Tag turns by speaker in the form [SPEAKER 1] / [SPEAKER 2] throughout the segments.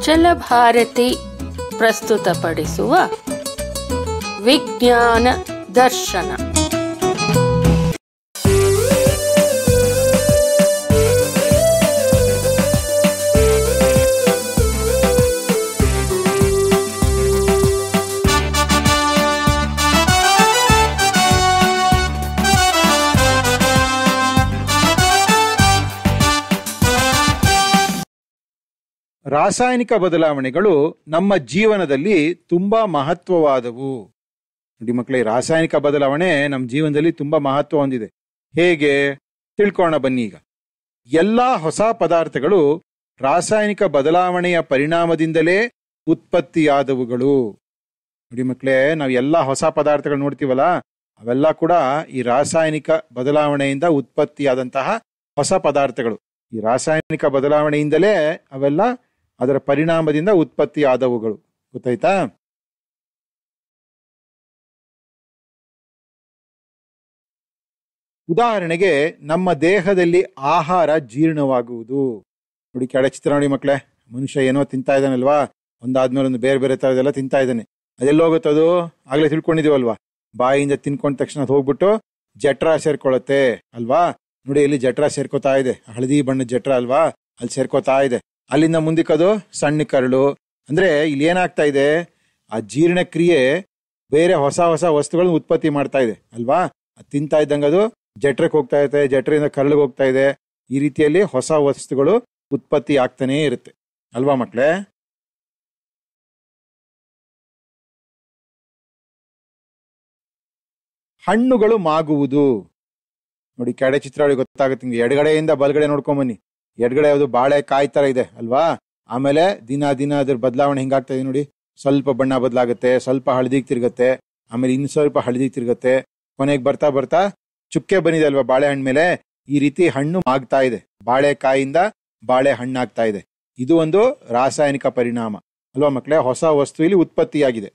[SPEAKER 1] ಚಂಚಲ ಭಾರತಿ ಪ್ರಸ್ತುತಪಡಿಸುವ ವಿಜ್ಞಾನ ದರ್ಶನ
[SPEAKER 2] ರಾಸಾಯನಿಕ ಬದಲಾವಣೆಗಳು ನಮ್ಮ ಜೀವನದಲ್ಲಿ ತುಂಬಾ ಮಹತ್ವವಾದವು ನೋಡಿ ಮಕ್ಕಳೇ ರಾಸಾಯನಿಕ ಬದಲಾವಣೆ ನಮ್ಮ ಜೀವನದಲ್ಲಿ ತುಂಬಾ ಮಹತ್ವ ಹೊಂದಿದೆ ಹೇಗೆ ತಿಳ್ಕೋಣ ಬನ್ನಿ ಈಗ ಎಲ್ಲಾ ಹೊಸ ಪದಾರ್ಥಗಳು ರಾಸಾಯನಿಕ ಬದಲಾವಣೆಯ ಪರಿಣಾಮದಿಂದಲೇ ಉತ್ಪತ್ತಿಯಾದವುಗಳು ನೋಡಿ ಮಕ್ಕಳೇ ನಾವು ಎಲ್ಲಾ ಹೊಸ ಪದಾರ್ಥಗಳು ನೋಡ್ತೀವಲ್ಲ ಅವೆಲ್ಲ ಕೂಡ ಈ ರಾಸಾಯನಿಕ ಬದಲಾವಣೆಯಿಂದ ಉತ್ಪತ್ತಿಯಾದಂತಹ ಹೊಸ ಪದಾರ್ಥಗಳು ಈ ರಾಸಾಯನಿಕ ಬದಲಾವಣೆಯಿಂದಲೇ ಅವೆಲ್ಲ ಅದರ ಪರಿಣಾಮದಿಂದ ಉತ್ಪತ್ತಿಯಾದವುಗಳು ಗೊತ್ತಾಯ್ತಾ ಉದಾಹರಣೆಗೆ ನಮ್ಮ ದೇಹದಲ್ಲಿ ಆಹಾರ ಜೀರ್ಣವಾಗುವುದು ನೋಡಿ ಕೆಳ ಚಿತ್ರ ನೋಡಿ ಮಕ್ಕಳೇ ಮನುಷ್ಯ ಏನೋ ತಿಂತಾ ಇದ್ದಾನಲ್ವಾ ಒಂದಾದ್ಮೇಲೆ ಒಂದು ಬೇರೆ ಬೇರೆ ತರದೆಲ್ಲ ತಿಂತಾ ಇದ್ದಾನೆ ಅದೆಲ್ಲೋಗುತ್ತದು ಆಗ್ಲೇ ತಿಳ್ಕೊಂಡಿದೀವಲ್ವಾ ಬಾಯಿಯಿಂದ ತಿನ್ಕೊಂಡ ತಕ್ಷಣ ಅದು ಹೋಗ್ಬಿಟ್ಟು ಜಠರ ಸೇರ್ಕೊಳ್ಳುತ್ತೆ ಅಲ್ವಾ ನೋಡಿ ಇಲ್ಲಿ ಜಠರ ಸೇರ್ಕೋತಾ ಇದೆ ಹಳದಿ ಬಣ್ಣದ ಜಠರ ಅಲ್ವಾ ಅಲ್ಲಿ ಸೇರ್ಕೋತಾ ಇದೆ ಅಲ್ಲಿಂದ ಮುಂದಕ್ಕದು ಸಣ್ಣ ಕರಳು ಅಂದ್ರೆ ಇಲ್ಲಿ ಏನಾಗ್ತಾ ಇದೆ ಆ ಜೀರ್ಣಕ್ರಿಯೆ ಬೇರೆ ಹೊಸ ಹೊಸ ವಸ್ತುಗಳನ್ನ ಉತ್ಪತ್ತಿ ಮಾಡ್ತಾ ಇದೆ ಅಲ್ವಾ ಅದ್ ತಿಂತಾ ಇದ್ದಂಗೆ ಅದು ಜಠರಕ್ಕೆ ಹೋಗ್ತಾ ಇದೆ ಜಠರಿಂದ ಕರಳಿಗೆ ಹೋಗ್ತಾ ಇದೆ ಈ ರೀತಿಯಲ್ಲಿ ಹೊಸ ವಸ್ತುಗಳು ಉತ್ಪತ್ತಿ ಆಗ್ತಾನೇ ಇರುತ್ತೆ ಅಲ್ವಾ ಮಕ್ಳೇ ಹಣ್ಣುಗಳು ಮಾಗುವುದು ನೋಡಿ ಕೆಡೆ ಚಿತ್ರಗಳಿಗೆ ಗೊತ್ತಾಗುತ್ತೆ ನಿಮ್ಗೆ ಎಡಗಡೆಯಿಂದ ಬಲಗಡೆ ನೋಡ್ಕೊಂಬನ್ನಿ ಎಡಗಡೆ ಯಾವುದು ಬಾಳೆ ಕಾಯಿ ತರ ಇದೆ ಅಲ್ವಾ ಆಮೇಲೆ ದಿನ ದಿನ ಅದ್ರ ಬದಲಾವಣೆ ಹಿಂಗಾಗ್ತಾ ಇದೆ ನೋಡಿ ಸ್ವಲ್ಪ ಬಣ್ಣ ಬದಲಾಗುತ್ತೆ ಸ್ವಲ್ಪ ಹಳದಿಗೆ ತಿರುಗತ್ತೆ ಆಮೇಲೆ ಇನ್ನು ಸ್ವಲ್ಪ ಹಳದಿಗೆ ತಿರುಗತ್ತೆ ಕೊನೆಗೆ ಬರ್ತಾ ಬರ್ತಾ ಚುಕ್ಕೆ ಬಂದಿದೆ ಅಲ್ವಾ ಬಾಳೆಹಣ್ಣು ಮೇಲೆ ಈ ರೀತಿ ಹಣ್ಣು ಆಗ್ತಾ ಇದೆ ಬಾಳೆಕಾಯಿಂದ ಬಾಳೆ ಹಣ್ಣಾಗ್ತಾ ಇದೆ ಇದು ಒಂದು ರಾಸಾಯನಿಕ ಪರಿಣಾಮ ಅಲ್ವಾ ಮಕ್ಕಳೇ ಹೊಸ ವಸ್ತು ಇಲ್ಲಿ ಉತ್ಪತ್ತಿಯಾಗಿದೆ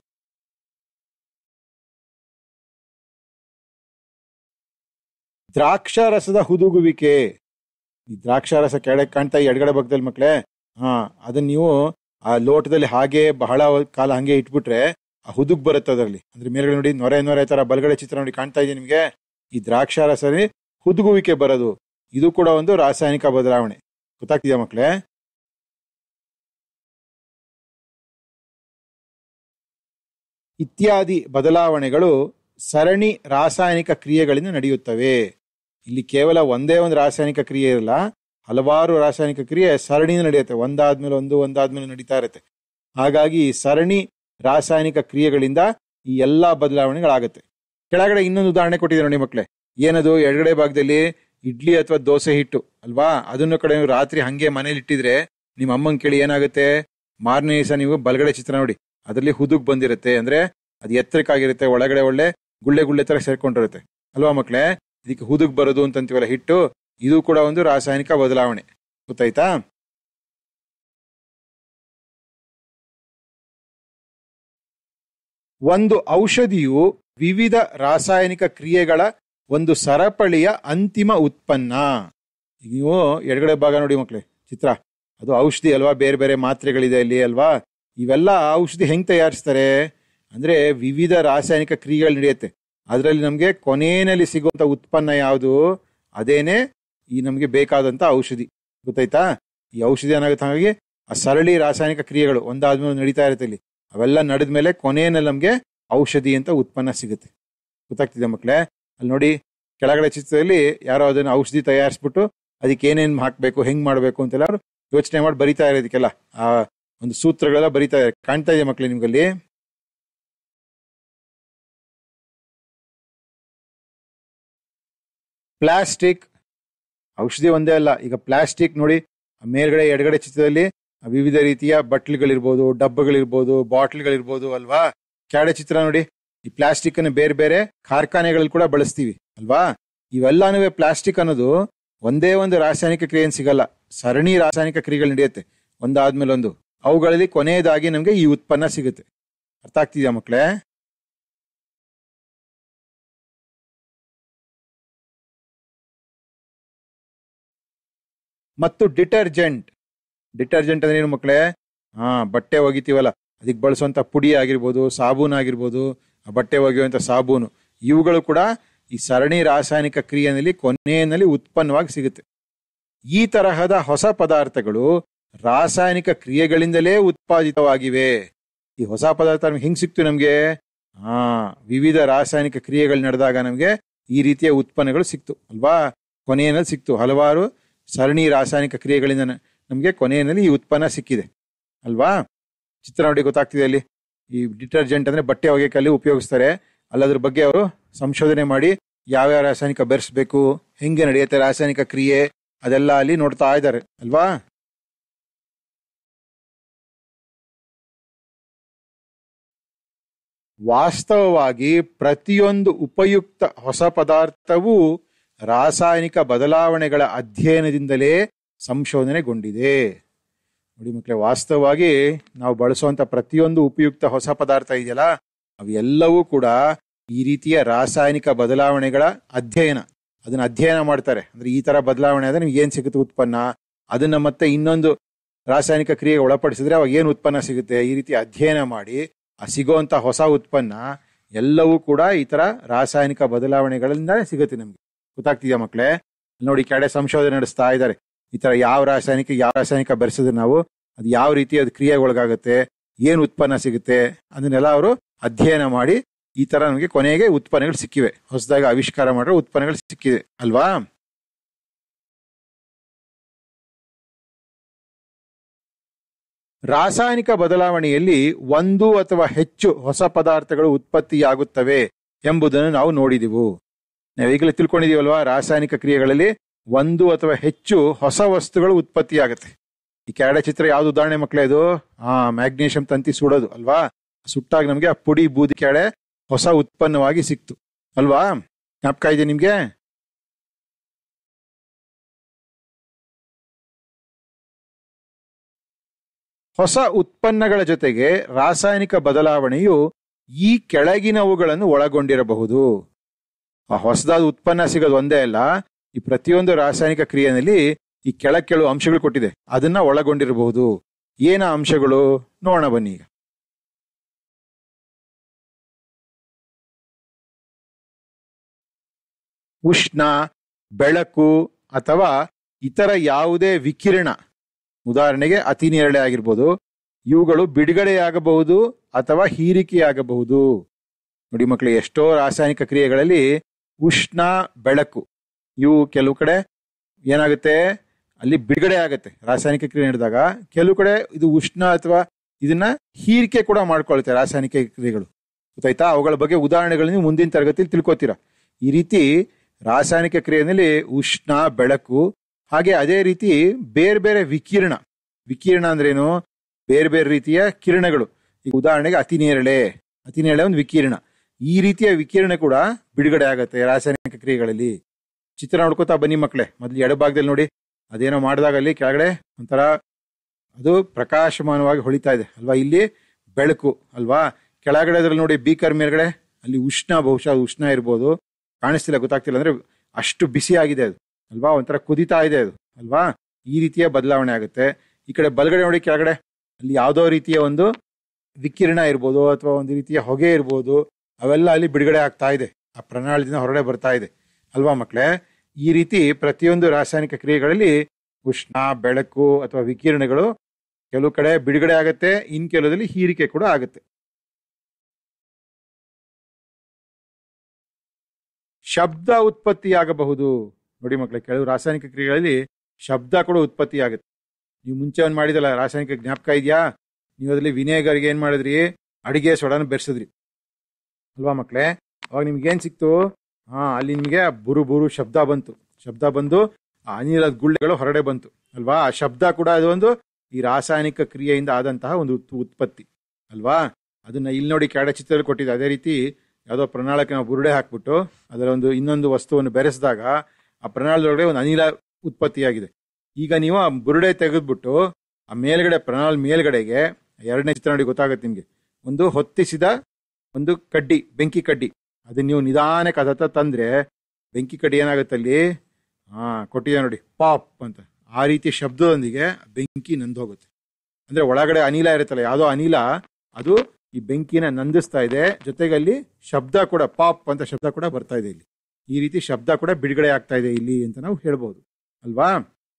[SPEAKER 2] ದ್ರಾಕ್ಷಾರಸದ ಹುದುಗುವಿಕೆ ಈ ದ್ರಾಕ್ಷಾರಸ ಕೆಳಗೆ ಕಾಣ್ತಾ ಈ ಎಡಗಡೆ ಭಾಗದಲ್ಲಿ ಮಕ್ಕಳೇ ಹಾ ಅದನ್ನ ನೀವು ಆ ಲೋಟದಲ್ಲಿ ಹಾಗೆ ಬಹಳ ಕಾಲ ಹಂಗೆ ಇಟ್ಬಿಟ್ರೆ ಆ ಹುದುಗ್ ಬರುತ್ತೆ ಅದರಲ್ಲಿ ಅಂದ್ರೆ ಮೇಲ್ಗಡೆ ನೋಡಿ ನೊರೆ ನೊರೆ ತರ ಬಲಗಡೆ ಚಿತ್ರ ನೋಡಿ ಕಾಣ್ತಾ ಇದೆ ನಿಮ್ಗೆ ಈ ದ್ರಾಕ್ಷಾರಸನೇ ಹುದುಗುವಿಕೆ ಬರೋದು ಇದು ಕೂಡ ಒಂದು ರಾಸಾಯನಿಕ ಬದಲಾವಣೆ ಗೊತ್ತಾಗ್ತಿದ್ಯಾ ಮಕ್ಕಳೇ ಇತ್ಯಾದಿ ಬದಲಾವಣೆಗಳು ಸರಣಿ ರಾಸಾಯನಿಕ ಕ್ರಿಯೆಗಳಿಂದ ನಡೆಯುತ್ತವೆ ಇಲ್ಲಿ ಕೇವಲ ಒಂದೇ ಒಂದು ರಾಸಾಯನಿಕ ಕ್ರಿಯೆ ಇರಲ್ಲ ಹಲವಾರು ರಾಸಾಯನಿಕ ಕ್ರಿಯೆ ಸರಣಿಯಿಂದ ನಡೆಯುತ್ತೆ ಒಂದಾದ್ಮೇಲೆ ಒಂದು ಒಂದಾದ್ಮೇಲೆ ನಡೀತಾ ಇರುತ್ತೆ ಹಾಗಾಗಿ ಈ ಸರಣಿ ರಾಸಾಯನಿಕ ಕ್ರಿಯೆಗಳಿಂದ ಈ ಎಲ್ಲಾ ಬದಲಾವಣೆಗಳಾಗುತ್ತೆ ಕೆಳಗಡೆ ಇನ್ನೊಂದು ಉದಾಹರಣೆ ಕೊಟ್ಟಿದೆ ನೋಡಿ ಮಕ್ಕಳೇ ಏನದು ಎಡಗಡೆ ಭಾಗದಲ್ಲಿ ಇಡ್ಲಿ ಅಥವಾ ದೋಸೆ ಹಿಟ್ಟು ಅಲ್ವಾ ಅದನ್ನು ಕಡೆ ನೀವು ರಾತ್ರಿ ಹಂಗೆ ಮನೇಲಿ ಇಟ್ಟಿದ್ರೆ ನಿಮ್ಮ ಅಮ್ಮಂಗ್ ಕೇಳಿ ಏನಾಗುತ್ತೆ ಮಾರನೇ ದಿವಸ ನೀವು ಬಲಗಡೆ ಚಿತ್ರ ನೋಡಿ ಅದರಲ್ಲಿ ಹುದುಗ್ ಬಂದಿರುತ್ತೆ ಅಂದ್ರೆ ಅದು ಎತ್ತರಕ್ಕಾಗಿರುತ್ತೆ ಒಳಗಡೆ ಒಳ್ಳೆ ಗುಳ್ಳೆ ಗುಳ್ಳೆ ತರ ಸೇರ್ಕೊಂಡಿರುತ್ತೆ ಅಲ್ವಾ ಮಕ್ಕಳೇ ಇದಕ್ಕೆ ಹುದುಗ್ ಬರೋದು ಅಂತಂತೀವಲ್ಲ ಹಿಟ್ಟು ಇದು ಕೂಡ ಒಂದು ರಾಸಾಯನಿಕ ಬದಲಾವಣೆ ಗೊತ್ತಾಯ್ತಾ ಒಂದು ಔಷಧಿಯು ವಿವಿಧ ರಾಸಾಯನಿಕ ಕ್ರಿಯೆಗಳ ಒಂದು ಸರಪಳಿಯ ಅಂತಿಮ ಉತ್ಪನ್ನ ಈಗ ನೀವು ಎಡಗಡೆ ಭಾಗ ನೋಡಿ ಮಕ್ಳೇ ಚಿತ್ರ ಅದು ಔಷಧಿ ಅಲ್ವಾ ಬೇರೆ ಬೇರೆ ಮಾತ್ರೆಗಳಿದೆ ಅಲ್ಲಿ ಅಲ್ವಾ ಇವೆಲ್ಲ ಔಷಧಿ ಹೆಂಗ್ ತಯಾರಿಸ್ತಾರೆ ಅಂದ್ರೆ ವಿವಿಧ ರಾಸಾಯನಿಕ ಕ್ರಿಯೆಗಳು ನಡೆಯುತ್ತೆ ಅದರಲ್ಲಿ ನಮಗೆ ಕೊನೆಯಲ್ಲಿ ಸಿಗುವಂತ ಉತ್ಪನ್ನ ಯಾವುದು ಅದೇನೆ ಈ ನಮಗೆ ಬೇಕಾದಂತ ಔಷಧಿ ಗೊತ್ತಾಯ್ತಾ ಈ ಔಷಧಿ ಏನಾಗುತ್ತೆ ಹಾಗಾಗಿ ಆ ಸರಳಿ ರಾಸಾಯನಿಕ ಕ್ರಿಯೆಗಳು ಒಂದಾದ್ಮೇಲೆ ನಡೀತಾ ಇರುತ್ತೆ ಇಲ್ಲಿ ಅವೆಲ್ಲ ನಡೆದ್ಮೇಲೆ ಕೊನೆಯಲ್ಲಿ ನಮಗೆ ಔಷಧಿ ಅಂತ ಉತ್ಪನ್ನ ಸಿಗುತ್ತೆ ಗೊತ್ತಾಗ್ತಿದೆ ಮಕ್ಕಳೇ ಅಲ್ಲಿ ನೋಡಿ ಕೆಳಗಡೆ ಚಿತ್ರದಲ್ಲಿ ಯಾರೋ ಅದನ್ನ ಔಷಧಿ ತಯಾರಿಸ್ಬಿಟ್ಟು ಅದಕ್ಕೆ ಏನೇನ್ ಹಾಕ್ಬೇಕು ಹೆಂಗ್ ಮಾಡ್ಬೇಕು ಅಂತೆಲ್ಲ ಅವ್ರು ಯೋಚನೆ ಮಾಡಿ ಬರಿತಾ ಇರೋದಕ್ಕೆಲ್ಲ ಆ ಒಂದು ಸೂತ್ರಗಳೆಲ್ಲ ಬರಿತಾ ಇದ್ದಾರೆ ಕಾಣ್ತಾ ಇದೆ ಮಕ್ಕಳೇ ನಿಮ್ಗಲ್ಲಿ ಪ್ಲಾಸ್ಟಿಕ್ ಔಷಧಿ ಒಂದೇ ಅಲ್ಲ ಈಗ ಪ್ಲಾಸ್ಟಿಕ್ ನೋಡಿ ಆ ಮೇಲ್ಗಡೆ ಎಡಗಡೆ ಚಿತ್ರದಲ್ಲಿ ವಿವಿಧ ರೀತಿಯ ಬಟ್ಲುಗಳಿರ್ಬೋದು ಡಬ್ಬಗಳಿರ್ಬೋದು ಬಾಟ್ಲ್ಗಳಿರ್ಬೋದು ಅಲ್ವಾ ಕೆಳಗಡೆ ಚಿತ್ರ ನೋಡಿ ಈ ಪ್ಲಾಸ್ಟಿಕ್ ಅನ್ನು ಬೇರೆ ಬೇರೆ ಕಾರ್ಖಾನೆಗಳಲ್ಲಿ ಕೂಡ ಬಳಸ್ತೀವಿ ಅಲ್ವಾ ಇವೆಲ್ಲಾನು ಪ್ಲಾಸ್ಟಿಕ್ ಅನ್ನೋದು ಒಂದೇ ಒಂದು ರಾಸಾಯನಿಕ ಕ್ರಿಯೆ ಸಿಗಲ್ಲ ಸರಣಿ ರಾಸಾಯನಿಕ ಕ್ರಿಯೆಗಳು ನಡೆಯುತ್ತೆ ಒಂದಾದ್ಮೇಲೆ ಒಂದು ಅವುಗಳಲ್ಲಿ ಕೊನೆಯದಾಗಿ ನಮಗೆ ಈ ಉತ್ಪನ್ನ ಸಿಗುತ್ತೆ ಅರ್ಥ ಆಗ್ತಿದ್ಯಾ ಮಕ್ಕಳೇ ಮತ್ತು ಡಿಟರ್ಜೆಂಟ್ ಡಿಟರ್ಜೆಂಟ್ ಅಂದ್ರೆ ಏನು ಮಕ್ಕಳೇ ಹಾ ಬಟ್ಟೆ ಒಗಿತೀವಲ್ಲ ಅದಕ್ಕೆ ಬಳಸುವಂತ ಪುಡಿ ಆಗಿರ್ಬೋದು ಸಾಬೂನು ಆಗಿರ್ಬೋದು ಆ ಬಟ್ಟೆ ಒಗೆಯುವಂತ ಸಾಬೂನು ಇವುಗಳು ಕೂಡ ಈ ಸರಣಿ ರಾಸಾಯನಿಕ ಕ್ರಿಯೆಯಲ್ಲಿ ಕೊನೆಯಲ್ಲಿ ಉತ್ಪನ್ನವಾಗಿ ಸಿಗುತ್ತೆ ಈ ತರಹದ ಹೊಸ ಪದಾರ್ಥಗಳು ರಾಸಾಯನಿಕ ಕ್ರಿಯೆಗಳಿಂದಲೇ ಉತ್ಪಾದಿತವಾಗಿವೆ ಈ ಹೊಸ ಪದಾರ್ಥ ನಮ್ಗೆ ಹೆಂಗ್ ಸಿಕ್ತು ನಮ್ಗೆ ಹಾ ವಿವಿಧ ರಾಸಾಯನಿಕ ಕ್ರಿಯೆಗಳು ನಡೆದಾಗ ನಮಗೆ ಈ ರೀತಿಯ ಉತ್ಪನ್ನಗಳು ಸಿಕ್ತು ಅಲ್ವಾ ಕೊನೆಯಲ್ಲಿ ಸಿಕ್ತು ಹಲವಾರು ಸರಣಿ ರಾಸಾಯನಿಕ ಕ್ರಿಯೆಗಳಿಂದ ನ- ನಮ್ಗೆ ಕೊನೆಯಲ್ಲಿ ಈ ಉತ್ಪನ್ನ ಸಿಕ್ಕಿದೆ ಅಲ್ವಾ ಚಿತ್ರ ನೋಡಿ ಗೊತ್ತಾಗ್ತಿದೆ ಅಲ್ಲಿ ಈ ಡಿಟರ್ಜೆಂಟ್ ಅಂದ್ರೆ ಬಟ್ಟೆ ಒಗೆಯಕ್ಕಲ್ಲಿ ಉಪಯೋಗಿಸ್ತಾರೆ ಅಲ್ಲದ್ರ ಬಗ್ಗೆ ಅವರು ಸಂಶೋಧನೆ ಮಾಡಿ ಯಾವ್ಯಾವ ರಾಸಾಯನಿಕ ಬೆರೆಸ್ಬೇಕು ಹೆಂಗೆ ನಡೆಯುತ್ತೆ ರಾಸಾಯನಿಕ ಕ್ರಿಯೆ ಅದೆಲ್ಲ ಅಲ್ಲಿ ನೋಡ್ತಾ ಇದ್ದಾರೆ ಅಲ್ವಾ ವಾಸ್ತವವಾಗಿ ಪ್ರತಿಯೊಂದು ಉಪಯುಕ್ತ ಹೊಸ ಪದಾರ್ಥವೂ ರಾಸಾಯನಿಕ ಬದಲಾವಣೆಗಳ ಅಧ್ಯಯನದಿಂದಲೇ ಸಂಶೋಧನೆಗೊಂಡಿದೆ ನೋಡಿ ಮಕ್ಕಳೇ ವಾಸ್ತವವಾಗಿ ನಾವು ಬಳಸುವಂತ ಪ್ರತಿಯೊಂದು ಉಪಯುಕ್ತ ಹೊಸ ಪದಾರ್ಥ ಇದೆಯಲ್ಲ ಅವೆಲ್ಲವೂ ಕೂಡ ಈ ರೀತಿಯ ರಾಸಾಯನಿಕ ಬದಲಾವಣೆಗಳ ಅಧ್ಯಯನ ಅದನ್ನ ಅಧ್ಯಯನ ಮಾಡ್ತಾರೆ ಅಂದ್ರೆ ಈ ತರ ಬದಲಾವಣೆ ಆದ್ರೆ ನಿಮ್ಗೆ ಏನ್ ಸಿಗುತ್ತೆ ಉತ್ಪನ್ನ ಅದನ್ನ ಮತ್ತೆ ಇನ್ನೊಂದು ರಾಸಾಯನಿಕ ಕ್ರಿಯೆಗೆ ಒಳಪಡಿಸಿದ್ರೆ ಅವಾಗ ಏನು ಉತ್ಪನ್ನ ಸಿಗುತ್ತೆ ಈ ರೀತಿ ಅಧ್ಯಯನ ಮಾಡಿ ಆ ಸಿಗುವಂತ ಹೊಸ ಉತ್ಪನ್ನ ಎಲ್ಲವೂ ಕೂಡ ಈ ತರ ರಾಸಾಯನಿಕ ಬದಲಾವಣೆಗಳಿಂದ ಸಿಗುತ್ತೆ ನಮ್ಗೆ ಗೊತ್ತಾಗ್ತಿದ್ಯಾ ಮಕ್ಕಳೇ ನೋಡಿ ಕೆಡೆ ಸಂಶೋಧನೆ ನಡೆಸ್ತಾ ಇದ್ದಾರೆ ಈ ತರ ಯಾವ ರಾಸಾಯನಿಕ ಯಾವ ರಾಸಾಯನಿಕ ಬೆರೆಸಿದ್ರೆ ನಾವು ಅದು ಯಾವ ರೀತಿ ಅದು ಕ್ರಿಯೆಗೆ ಒಳಗಾಗುತ್ತೆ ಏನು ಉತ್ಪನ್ನ ಸಿಗುತ್ತೆ ಅದನ್ನೆಲ್ಲ ಅವರು ಅಧ್ಯಯನ ಮಾಡಿ ಈ ತರ ನಮಗೆ ಕೊನೆಗೆ ಉತ್ಪನ್ನಗಳು ಸಿಕ್ಕಿವೆ ಹೊಸದಾಗಿ ಆವಿಷ್ಕಾರ ಮಾಡಿರೋ ಉತ್ಪನ್ನಗಳು ಸಿಕ್ಕಿದೆ ಅಲ್ವಾ ರಾಸಾಯನಿಕ ಬದಲಾವಣೆಯಲ್ಲಿ ಒಂದು ಅಥವಾ ಹೆಚ್ಚು ಹೊಸ ಪದಾರ್ಥಗಳು ಉತ್ಪತ್ತಿಯಾಗುತ್ತವೆ ಎಂಬುದನ್ನು ನಾವು ನೋಡಿದೆವು ನಾವು ಈಗಲೇ ತಿಳ್ಕೊಂಡಿದೀವಲ್ವಾ ರಾಸಾಯನಿಕ ಕ್ರಿಯೆಗಳಲ್ಲಿ ಒಂದು ಅಥವಾ ಹೆಚ್ಚು ಹೊಸ ವಸ್ತುಗಳು ಉತ್ಪತ್ತಿಯಾಗುತ್ತೆ ಈ ಕ್ಯಾಡೆ ಚಿತ್ರ ಯಾವ್ದು ಉದಾಹರಣೆ ಮಕ್ಕಳೇ ಇದು ಆ ಮ್ಯಾಗ್ನೇಷಿಯಂ ತಂತಿ ಸುಡೋದು ಅಲ್ವಾ ಸುಟ್ಟಾಗ ನಮಗೆ ಆ ಪುಡಿ ಬೂದಿ ಕ್ಯಾಡೆ ಹೊಸ ಉತ್ಪನ್ನವಾಗಿ ಸಿಕ್ತು ಅಲ್ವಾ ಜ್ಞಾಪಕ ಇದೆ ನಿಮ್ಗೆ ಹೊಸ ಉತ್ಪನ್ನಗಳ ಜೊತೆಗೆ ರಾಸಾಯನಿಕ ಬದಲಾವಣೆಯು ಈ ಕೆಳಗಿನವುಗಳನ್ನು ಒಳಗೊಂಡಿರಬಹುದು ಆ ಹೊಸದಾದ ಉತ್ಪನ್ನ ಸಿಗೋದು ಒಂದೇ ಅಲ್ಲ ಈ ಪ್ರತಿಯೊಂದು ರಾಸಾಯನಿಕ ಕ್ರಿಯೆಯಲ್ಲಿ ಈ ಕೆಳ ಕೆಳು ಅಂಶಗಳು ಕೊಟ್ಟಿದೆ ಅದನ್ನ ಒಳಗೊಂಡಿರಬಹುದು ಏನ ಅಂಶಗಳು ನೋಡೋಣ ಬನ್ನಿ ಈಗ ಉಷ್ಣ ಬೆಳಕು ಅಥವಾ ಇತರ ಯಾವುದೇ ವಿಕಿರಣ ಉದಾಹರಣೆಗೆ ಅತಿ ನೇರಳೆ ಆಗಿರ್ಬೋದು ಇವುಗಳು ಬಿಡುಗಡೆಯಾಗಬಹುದು ಅಥವಾ ಹೀರಿಕೆಯಾಗಬಹುದು ನೋಡಿ ಮಕ್ಕಳು ಎಷ್ಟೋ ರಾಸಾಯನಿಕ ಕ್ರಿಯೆಗಳಲ್ಲಿ ಉಷ್ಣ ಬೆಳಕು ಇವು ಕೆಲವು ಕಡೆ ಏನಾಗುತ್ತೆ ಅಲ್ಲಿ ಬಿಡುಗಡೆ ಆಗುತ್ತೆ ರಾಸಾಯನಿಕ ಕ್ರಿಯೆ ನಡೆದಾಗ ಕೆಲವು ಕಡೆ ಇದು ಉಷ್ಣ ಅಥವಾ ಇದನ್ನ ಹೀರಿಕೆ ಕೂಡ ಮಾಡ್ಕೊಳುತ್ತೆ ರಾಸಾಯನಿಕ ಕ್ರಿಯೆಗಳು ಗೊತ್ತಾಯ್ತಾ ಅವುಗಳ ಬಗ್ಗೆ ಉದಾಹರಣೆಗಳನ್ನು ನೀವು ಮುಂದಿನ ತರಗತಿಯಲ್ಲಿ ತಿಳ್ಕೊತೀರಾ ಈ ರೀತಿ ರಾಸಾಯನಿಕ ಕ್ರಿಯೆಯಲ್ಲಿ ಉಷ್ಣ ಬೆಳಕು ಹಾಗೆ ಅದೇ ರೀತಿ ಬೇರೆ ಬೇರೆ ವಿಕಿರಣ ವಿಕಿರಣ ಅಂದ್ರೇನು ಬೇರೆ ಬೇರೆ ರೀತಿಯ ಕಿರಣಗಳು ಈಗ ಉದಾಹರಣೆಗೆ ಅತಿ ನೇರಳೆ ಅತಿ ನೇರಳೆ ಒಂದು ವಿಕಿರಣ ಈ ರೀತಿಯ ವಿಕಿರಣ ಕೂಡ ಬಿಡುಗಡೆ ಆಗುತ್ತೆ ರಾಸಾಯನಿಕ ಕ್ರಿಯೆಗಳಲ್ಲಿ ಚಿತ್ರ ನೋಡ್ಕೋತಾ ಬನ್ನಿ ಮಕ್ಕಳೇ ಮೊದಲು ಎಡಭಾಗದಲ್ಲಿ ನೋಡಿ ಅದೇನೋ ಮಾಡಿದಾಗ ಅಲ್ಲಿ ಕೆಳಗಡೆ ಒಂಥರ ಅದು ಪ್ರಕಾಶಮಾನವಾಗಿ ಹೊಳಿತಾ ಇದೆ ಅಲ್ವಾ ಇಲ್ಲಿ ಬೆಳಕು ಅಲ್ವಾ ಕೆಳಗಡೆ ಅದ್ರಲ್ಲಿ ನೋಡಿ ಬೀಕರ್ ಮೇಲ್ಗಡೆ ಅಲ್ಲಿ ಉಷ್ಣ ಬಹುಶಃ ಅದು ಉಷ್ಣ ಇರ್ಬೋದು ಕಾಣಿಸ್ತಿಲ್ಲ ಗೊತ್ತಾಗ್ತಿಲ್ಲ ಅಂದ್ರೆ ಅಷ್ಟು ಬಿಸಿ ಆಗಿದೆ ಅದು ಅಲ್ವಾ ಒಂಥರ ಕುದಿತಾ ಇದೆ ಅದು ಅಲ್ವಾ ಈ ರೀತಿಯ ಬದಲಾವಣೆ ಆಗುತ್ತೆ ಈ ಕಡೆ ಬಲಗಡೆ ನೋಡಿ ಕೆಳಗಡೆ ಅಲ್ಲಿ ಯಾವುದೋ ರೀತಿಯ ಒಂದು ವಿಕಿರಣ ಇರ್ಬೋದು ಅಥವಾ ಒಂದು ರೀತಿಯ ಹೊಗೆ ಇರ್ಬೋದು ಅವೆಲ್ಲ ಅಲ್ಲಿ ಬಿಡುಗಡೆ ಆಗ್ತಾ ಇದೆ ಆ ಪ್ರಣಾಳದಿಂದ ಹೊರಗಡೆ ಬರ್ತಾ ಇದೆ ಅಲ್ವಾ ಮಕ್ಕಳೇ ಈ ರೀತಿ ಪ್ರತಿಯೊಂದು ರಾಸಾಯನಿಕ ಕ್ರಿಯೆಗಳಲ್ಲಿ ಉಷ್ಣ ಬೆಳಕು ಅಥವಾ ವಿಕಿರಣಗಳು ಕೆಲವು ಕಡೆ ಬಿಡುಗಡೆ ಆಗುತ್ತೆ ಇನ್ ಕೆಲವದಲ್ಲಿ ಹೀರಿಕೆ ಕೂಡ ಆಗುತ್ತೆ ಶಬ್ದ ಉತ್ಪತ್ತಿಯಾಗಬಹುದು ನೋಡಿ ಮಕ್ಕಳೇ ಕೆಲವು ರಾಸಾಯನಿಕ ಕ್ರಿಯೆಗಳಲ್ಲಿ ಶಬ್ದ ಕೂಡ ಉತ್ಪತ್ತಿ ಆಗುತ್ತೆ ನೀವು ಮುಂಚೆ ಒಂದು ಮಾಡಿದಲ್ಲ ರಾಸಾಯನಿಕ ಜ್ಞಾಪಕ ಇದೆಯಾ ನೀವು ಅದರಲ್ಲಿ ವಿನೇಗರ್ಗೆ ಏನ್ ಮಾಡಿದ್ರಿ ಅಡಿಗೆ ಸೊಡನ ಬೆರೆಸಿದ್ರಿ ಅಲ್ವಾ ಮಕ್ಕಳೇ ಅವಾಗ ನಿಮ್ಗೆ ಏನ್ ಸಿಕ್ತು ಹಾ ಅಲ್ಲಿ ನಿಮಗೆ ಬುರು ಬುರು ಶಬ್ದ ಬಂತು ಶಬ್ದ ಬಂದು ಆ ಅನಿಲದ ಗುಳ್ಳೆಗಳು ಹೊರಡೆ ಬಂತು ಅಲ್ವಾ ಆ ಶಬ್ದ ಕೂಡ ಅದು ಒಂದು ಈ ರಾಸಾಯನಿಕ ಕ್ರಿಯೆಯಿಂದ ಆದಂತಹ ಒಂದು ಉತ್- ಉತ್ಪತ್ತಿ ಅಲ್ವಾ ಅದನ್ನ ಇಲ್ಲಿ ನೋಡಿ ಕೆಳ ಚಿತ್ರದಲ್ಲಿ ಕೊಟ್ಟಿದೆ ಅದೇ ರೀತಿ ಯಾವುದೋ ಪ್ರಣಾಳಕ್ಕೆ ನಾವು ಬುರುಡೆ ಹಾಕ್ಬಿಟ್ಟು ಅದರ ಒಂದು ಇನ್ನೊಂದು ವಸ್ತುವನ್ನು ಬೆರೆಸಿದಾಗ ಆ ಪ್ರಣಾಳದೊಳಗಡೆ ಒಂದು ಅನಿಲ ಉತ್ಪತ್ತಿಯಾಗಿದೆ ಈಗ ನೀವು ಆ ಬುರುಡೆ ತೆಗೆದ್ಬಿಟ್ಟು ಆ ಮೇಲ್ಗಡೆ ಪ್ರಣಾಳ ಮೇಲ್ಗಡೆಗೆ ಎರಡನೇ ಚಿತ್ರ ನೋಡಿ ಗೊತ್ತಾಗುತ್ತೆ ನಿಮ್ಗೆ ಒಂದು ಹೊತ್ತಿಸಿದ ಒಂದು ಕಡ್ಡಿ ಬೆಂಕಿ ಕಡ್ಡಿ ಅದನ್ನ ನೀವು ನಿಧಾನಕ್ಕೆ ಅದತ್ತ ತಂದ್ರೆ ಬೆಂಕಿ ಕಡ್ಡಿ ಏನಾಗುತ್ತೆ ಅಲ್ಲಿ ಹಾ ಕೊಟ್ಟಿದೆ ನೋಡಿ ಪಾಪ್ ಅಂತ ಆ ರೀತಿ ಶಬ್ದದೊಂದಿಗೆ ಬೆಂಕಿ ನಂದು ಹೋಗುತ್ತೆ ಅಂದ್ರೆ ಒಳಗಡೆ ಅನಿಲ ಇರುತ್ತಲ್ಲ ಯಾವುದೋ ಅನಿಲ ಅದು ಈ ಬೆಂಕಿನ ನಂದಿಸ್ತಾ ಇದೆ ಜೊತೆಗೆ ಅಲ್ಲಿ ಶಬ್ದ ಕೂಡ ಪಾಪ್ ಅಂತ ಶಬ್ದ ಕೂಡ ಬರ್ತಾ ಇದೆ ಇಲ್ಲಿ ಈ ರೀತಿ ಶಬ್ದ ಕೂಡ ಬಿಡುಗಡೆ ಆಗ್ತಾ ಇದೆ ಇಲ್ಲಿ ಅಂತ ನಾವು ಹೇಳ್ಬೋದು ಅಲ್ವಾ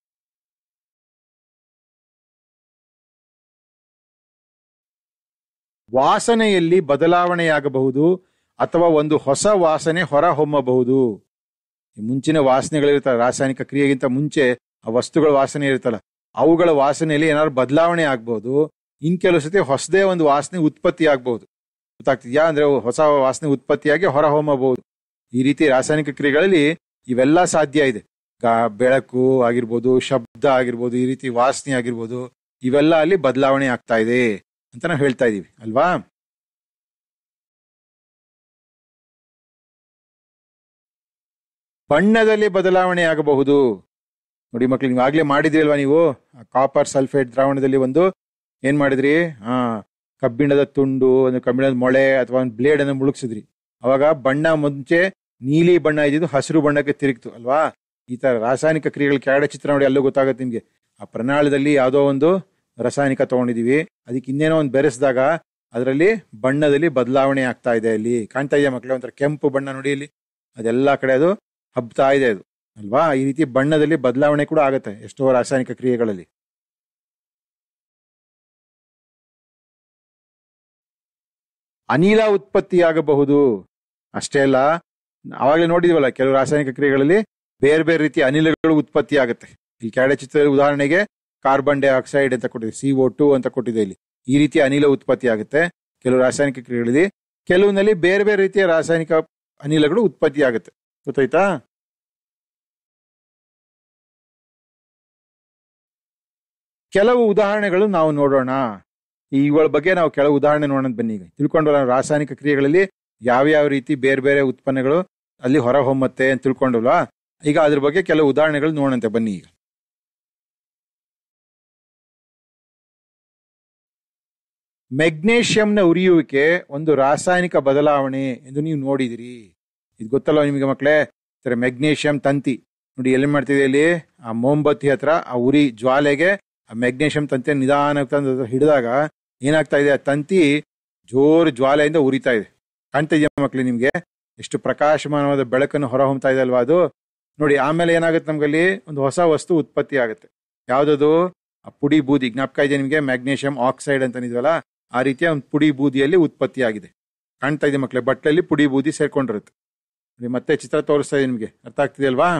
[SPEAKER 2] ವಾಸನೆಯಲ್ಲಿ ಬದಲಾವಣೆಯಾಗಬಹುದು ಅಥವಾ ಒಂದು ಹೊಸ ವಾಸನೆ ಹೊರ ಹೊಮ್ಮಬಹುದು ಈ ಮುಂಚಿನ ವಾಸನೆಗಳಿರ್ತಲ್ಲ ರಾಸಾಯನಿಕ ಕ್ರಿಯೆಗಿಂತ ಮುಂಚೆ ಆ ವಸ್ತುಗಳ ವಾಸನೆ ಇರುತ್ತಲ್ಲ ಅವುಗಳ ವಾಸನೆಯಲ್ಲಿ ಏನಾದ್ರು ಬದಲಾವಣೆ ಆಗ್ಬಹುದು ಇನ್ ಕೆಲವು ಸತಿ ಹೊಸದೇ ಒಂದು ವಾಸನೆ ಉತ್ಪತ್ತಿ ಆಗ್ಬಹುದು ಗೊತ್ತಾಗ್ತಿದ್ಯಾ ಅಂದ್ರೆ ಹೊಸ ವಾಸನೆ ಉತ್ಪತ್ತಿಯಾಗಿ ಹೊರ ಹೊಮ್ಮಬಹುದು ಈ ರೀತಿ ರಾಸಾಯನಿಕ ಕ್ರಿಯೆಗಳಲ್ಲಿ ಇವೆಲ್ಲ ಸಾಧ್ಯ ಇದೆ ಗಾ- ಬೆಳಕು ಆಗಿರ್ಬೋದು ಶಬ್ದ ಆಗಿರ್ಬೋದು ಈ ರೀತಿ ವಾಸನೆ ಆಗಿರ್ಬೋದು ಇವೆಲ್ಲ ಅಲ್ಲಿ ಬದಲಾವಣೆ ಆಗ್ತಾ ಇದೆ ಅಂತ ನಾವು ಹೇಳ್ತಾ ಇದೀವಿ ಅಲ್ವಾ ಬಣ್ಣದಲ್ಲಿ ಬದಲಾವಣೆ ಆಗಬಹುದು ನೋಡಿ ಮಕ್ಳು ನೀವು ಆಗ್ಲೇ ಮಾಡಿದ್ರಿ ಅಲ್ವಾ ನೀವು ಕಾಪರ್ ಸಲ್ಫೇಟ್ ದ್ರಾವಣದಲ್ಲಿ ಒಂದು ಏನ್ ಮಾಡಿದ್ರಿ ಹಾ ಕಬ್ಬಿಣದ ತುಂಡು ಒಂದು ಕಬ್ಬಿಣದ ಮೊಳೆ ಅಥವಾ ಒಂದು ಬ್ಲೇಡ್ ಅನ್ನು ಮುಳುಗ್ಸಿದ್ರಿ ಅವಾಗ ಬಣ್ಣ ಮುಂಚೆ ನೀಲಿ ಬಣ್ಣ ಇದ್ದಿದ್ದು ಹಸಿರು ಬಣ್ಣಕ್ಕೆ ತಿರುಗ್ತು ಅಲ್ವಾ ಈ ತರ ರಾಸಾಯನಿಕ ಕ್ರಿಯೆಗಳ ಕೆಳಗಡೆ ಚಿತ್ರ ನೋಡಿ ಅಲ್ಲೂ ಗೊತ್ತಾಗುತ್ತೆ ನಿಮ್ಗೆ ಆ ಪ್ರಣಾಳದಲ್ಲಿ ಯಾವುದೋ ಒಂದು ರಾಸಾಯನಿಕ ತಗೊಂಡಿದೀವಿ ಅದಕ್ಕೆ ಇನ್ನೇನೋ ಒಂದು ಬೆರೆಸಿದಾಗ ಅದರಲ್ಲಿ ಬಣ್ಣದಲ್ಲಿ ಬದಲಾವಣೆ ಆಗ್ತಾ ಇದೆ ಅಲ್ಲಿ ಕಾಣ್ತಾ ಇದೆಯಾ ಮಕ್ಕಳೇ ಒಂಥರ ಕೆಂಪು ಬಣ್ಣ ನೋಡಿ ಇಲ್ಲಿ ಅದೆಲ್ಲ ಕಡೆ ಅದು ಹಬ್ತಾ ಇದೆ ಅದು ಅಲ್ವಾ ಈ ರೀತಿ ಬಣ್ಣದಲ್ಲಿ ಬದಲಾವಣೆ ಕೂಡ ಆಗುತ್ತೆ ಎಷ್ಟೋ ರಾಸಾಯನಿಕ ಕ್ರಿಯೆಗಳಲ್ಲಿ ಅನಿಲ ಉತ್ಪತ್ತಿಯಾಗಬಹುದು ಅಷ್ಟೇ ಅಲ್ಲ ಅವಾಗಲೇ ನೋಡಿದ್ವಲ್ಲ ಕೆಲವು ರಾಸಾಯನಿಕ ಕ್ರಿಯೆಗಳಲ್ಲಿ ಬೇರೆ ಬೇರೆ ರೀತಿಯ ಅನಿಲಗಳು ಉತ್ಪತ್ತಿ ಆಗುತ್ತೆ ಇಲ್ಲಿ ಕೆಳಗಡೆ ಚಿತ್ರದಲ್ಲಿ ಉದಾಹರಣೆಗೆ ಕಾರ್ಬನ್ ಡೈಆಕ್ಸೈಡ್ ಅಂತ ಕೊಟ್ಟಿದೆ ಸಿ ಓ ಟು ಅಂತ ಕೊಟ್ಟಿದೆ ಇಲ್ಲಿ ಈ ರೀತಿಯ ಅನಿಲ ಉತ್ಪತ್ತಿ ಆಗುತ್ತೆ ಕೆಲವು ರಾಸಾಯನಿಕ ಕ್ರಿಯೆಗಳಲ್ಲಿ ಕೆಲವಿನಲ್ಲಿ ಬೇರೆ ಬೇರೆ ರೀತಿಯ ರಾಸಾಯನಿಕ ಅನಿಲಗಳು ಉತ್ಪತ್ತಿ ಆಗುತ್ತೆ ಗೊತ್ತಾಯ್ತಾ ಕೆಲವು ಉದಾಹರಣೆಗಳು ನಾವು ನೋಡೋಣ ಇವುಗಳ ಬಗ್ಗೆ ನಾವು ಕೆಲವು ಉದಾಹರಣೆ ನೋಡೋಣ ಬನ್ನಿ ಈಗ ತಿಳ್ಕೊಂಡು ರಾಸಾಯನಿಕ ಕ್ರಿಯೆಗಳಲ್ಲಿ ಯಾವ್ಯಾವ ರೀತಿ ಬೇರೆ ಬೇರೆ ಉತ್ಪನ್ನಗಳು ಅಲ್ಲಿ ಹೊರ ಹೊಮ್ಮತ್ತೆ ಅಂತ ತಿಳ್ಕೊಂಡಲ್ವಾ ಈಗ ಅದ್ರ ಬಗ್ಗೆ ಕೆಲವು ಉದಾಹರಣೆಗಳು ನೋಡಂತೆ ಬನ್ನಿ ಈಗ ಮೆಗ್ನೇಷಿಯಂನ ಉರಿಯುವಿಕೆ ಒಂದು ರಾಸಾಯನಿಕ ಬದಲಾವಣೆ ಎಂದು ನೀವು ನೋಡಿದಿರಿ ಇದು ಗೊತ್ತಲ್ಲ ನಿಮಗೆ ಮಕ್ಕಳೇ ಸರಿ ಮೆಗ್ನೇಷಿಯಂ ತಂತಿ ನೋಡಿ ಎಲ್ಲಿ ಮಾಡ್ತಿದೆ ಇಲ್ಲಿ ಆ ಮೋಂಬತ್ತಿ ಹತ್ರ ಆ ಉರಿ ಜ್ವಾಲೆಗೆ ಆ ಮೆಗ್ನೇಷಿಯಂ ತಂತಿ ನಿಧಾನಕ್ಕೆ ತಂದು ಅದ್ರ ಹಿಡಿದಾಗ ಏನಾಗ್ತಾ ಇದೆ ಆ ತಂತಿ ಜೋರು ಜ್ವಾಲೆಯಿಂದ ಉರಿತಾ ಇದೆ ಕಾಣ್ತಾ ಇದೆಯಾ ಮಕ್ಳು ನಿಮ್ಗೆ ಎಷ್ಟು ಪ್ರಕಾಶಮಾನವಾದ ಬೆಳಕನ್ನು ಹೊರಹೊಮ್ತಾ ಇದೆ ಅಲ್ವಾ ಅದು ನೋಡಿ ಆಮೇಲೆ ಏನಾಗುತ್ತೆ ನಮ್ಗಲ್ಲಿ ಒಂದು ಹೊಸ ವಸ್ತು ಉತ್ಪತ್ತಿ ಆಗುತ್ತೆ ಯಾವ್ದದು ಆ ಪುಡಿ ಬೂದಿ ಜ್ಞಾಪಕ ಇದೆ ನಿಮಗೆ ಮ್ಯಾಗ್ನೇಷಿಯಂ ಆಕ್ಸೈಡ್ ಅಂತ ಅಂದಿದ್ವಲ್ಲ ಆ ರೀತಿಯ ಒಂದು ಪುಡಿ ಬೂದಿಯಲ್ಲಿ ಉತ್ಪತ್ತಿ ಆಗಿದೆ ಕಾಣ್ತಾ ಇದೆ ಮಕ್ಳೆ ಬಟ್ಲಲ್ಲಿ ಪುಡಿ ಬೂದಿ ಸೇರ್ಕೊಂಡಿರುತ್ತೆ ನೋಡಿ ಮತ್ತೆ ಚಿತ್ರ ತೋರಿಸ್ತಾ ಇದೆ ನಿಮಗೆ ಅರ್ಥ ಆಗ್ತಿದೆಯಲ್ವಾ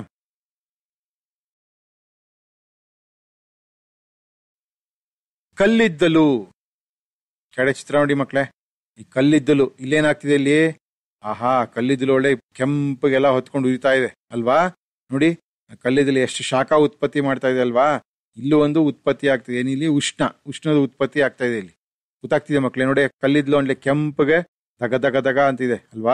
[SPEAKER 2] ಕಲ್ಲಿದ್ದಲು ಕೆಳ ಚಿತ್ರ ನೋಡಿ ಮಕ್ಳೆ ಈ ಕಲ್ಲಿದ್ದಲು ಇಲ್ಲೇನಾಗ್ತಿದೆ ಇಲ್ಲಿ ಆಹಾ ಕಲ್ಲಿದ್ದಲು ಒಳ್ಳೆ ಕೆಂಪಗೆಲ್ಲ ಹೊತ್ಕೊಂಡು ಉರಿತಾ ಇದೆ ಅಲ್ವಾ ನೋಡಿ ಆ ಕಲ್ಲಿದ್ದಲು ಎಷ್ಟು ಶಾಖ ಉತ್ಪತ್ತಿ ಮಾಡ್ತಾ ಇದೆ ಅಲ್ವಾ ಇಲ್ಲೂ ಒಂದು ಉತ್ಪತ್ತಿ ಆಗ್ತಿದೆ ಏನಿಲ್ಲಿ ಉಷ್ಣ ಉಷ್ಣದ ಉತ್ಪತ್ತಿ ಆಗ್ತಾ ಇದೆ ಇಲ್ಲಿ ಗೊತ್ತಾಗ್ತಿದೆ ಮಕ್ಳೇ ನೋಡಿ ಕಲ್ಲಿದ್ದಲು ಒಳ್ಳೆ ಕೆಂಪಗೆ ದಗ ದಗ ದಗ ಅಂತಿದೆ ಅಲ್ವಾ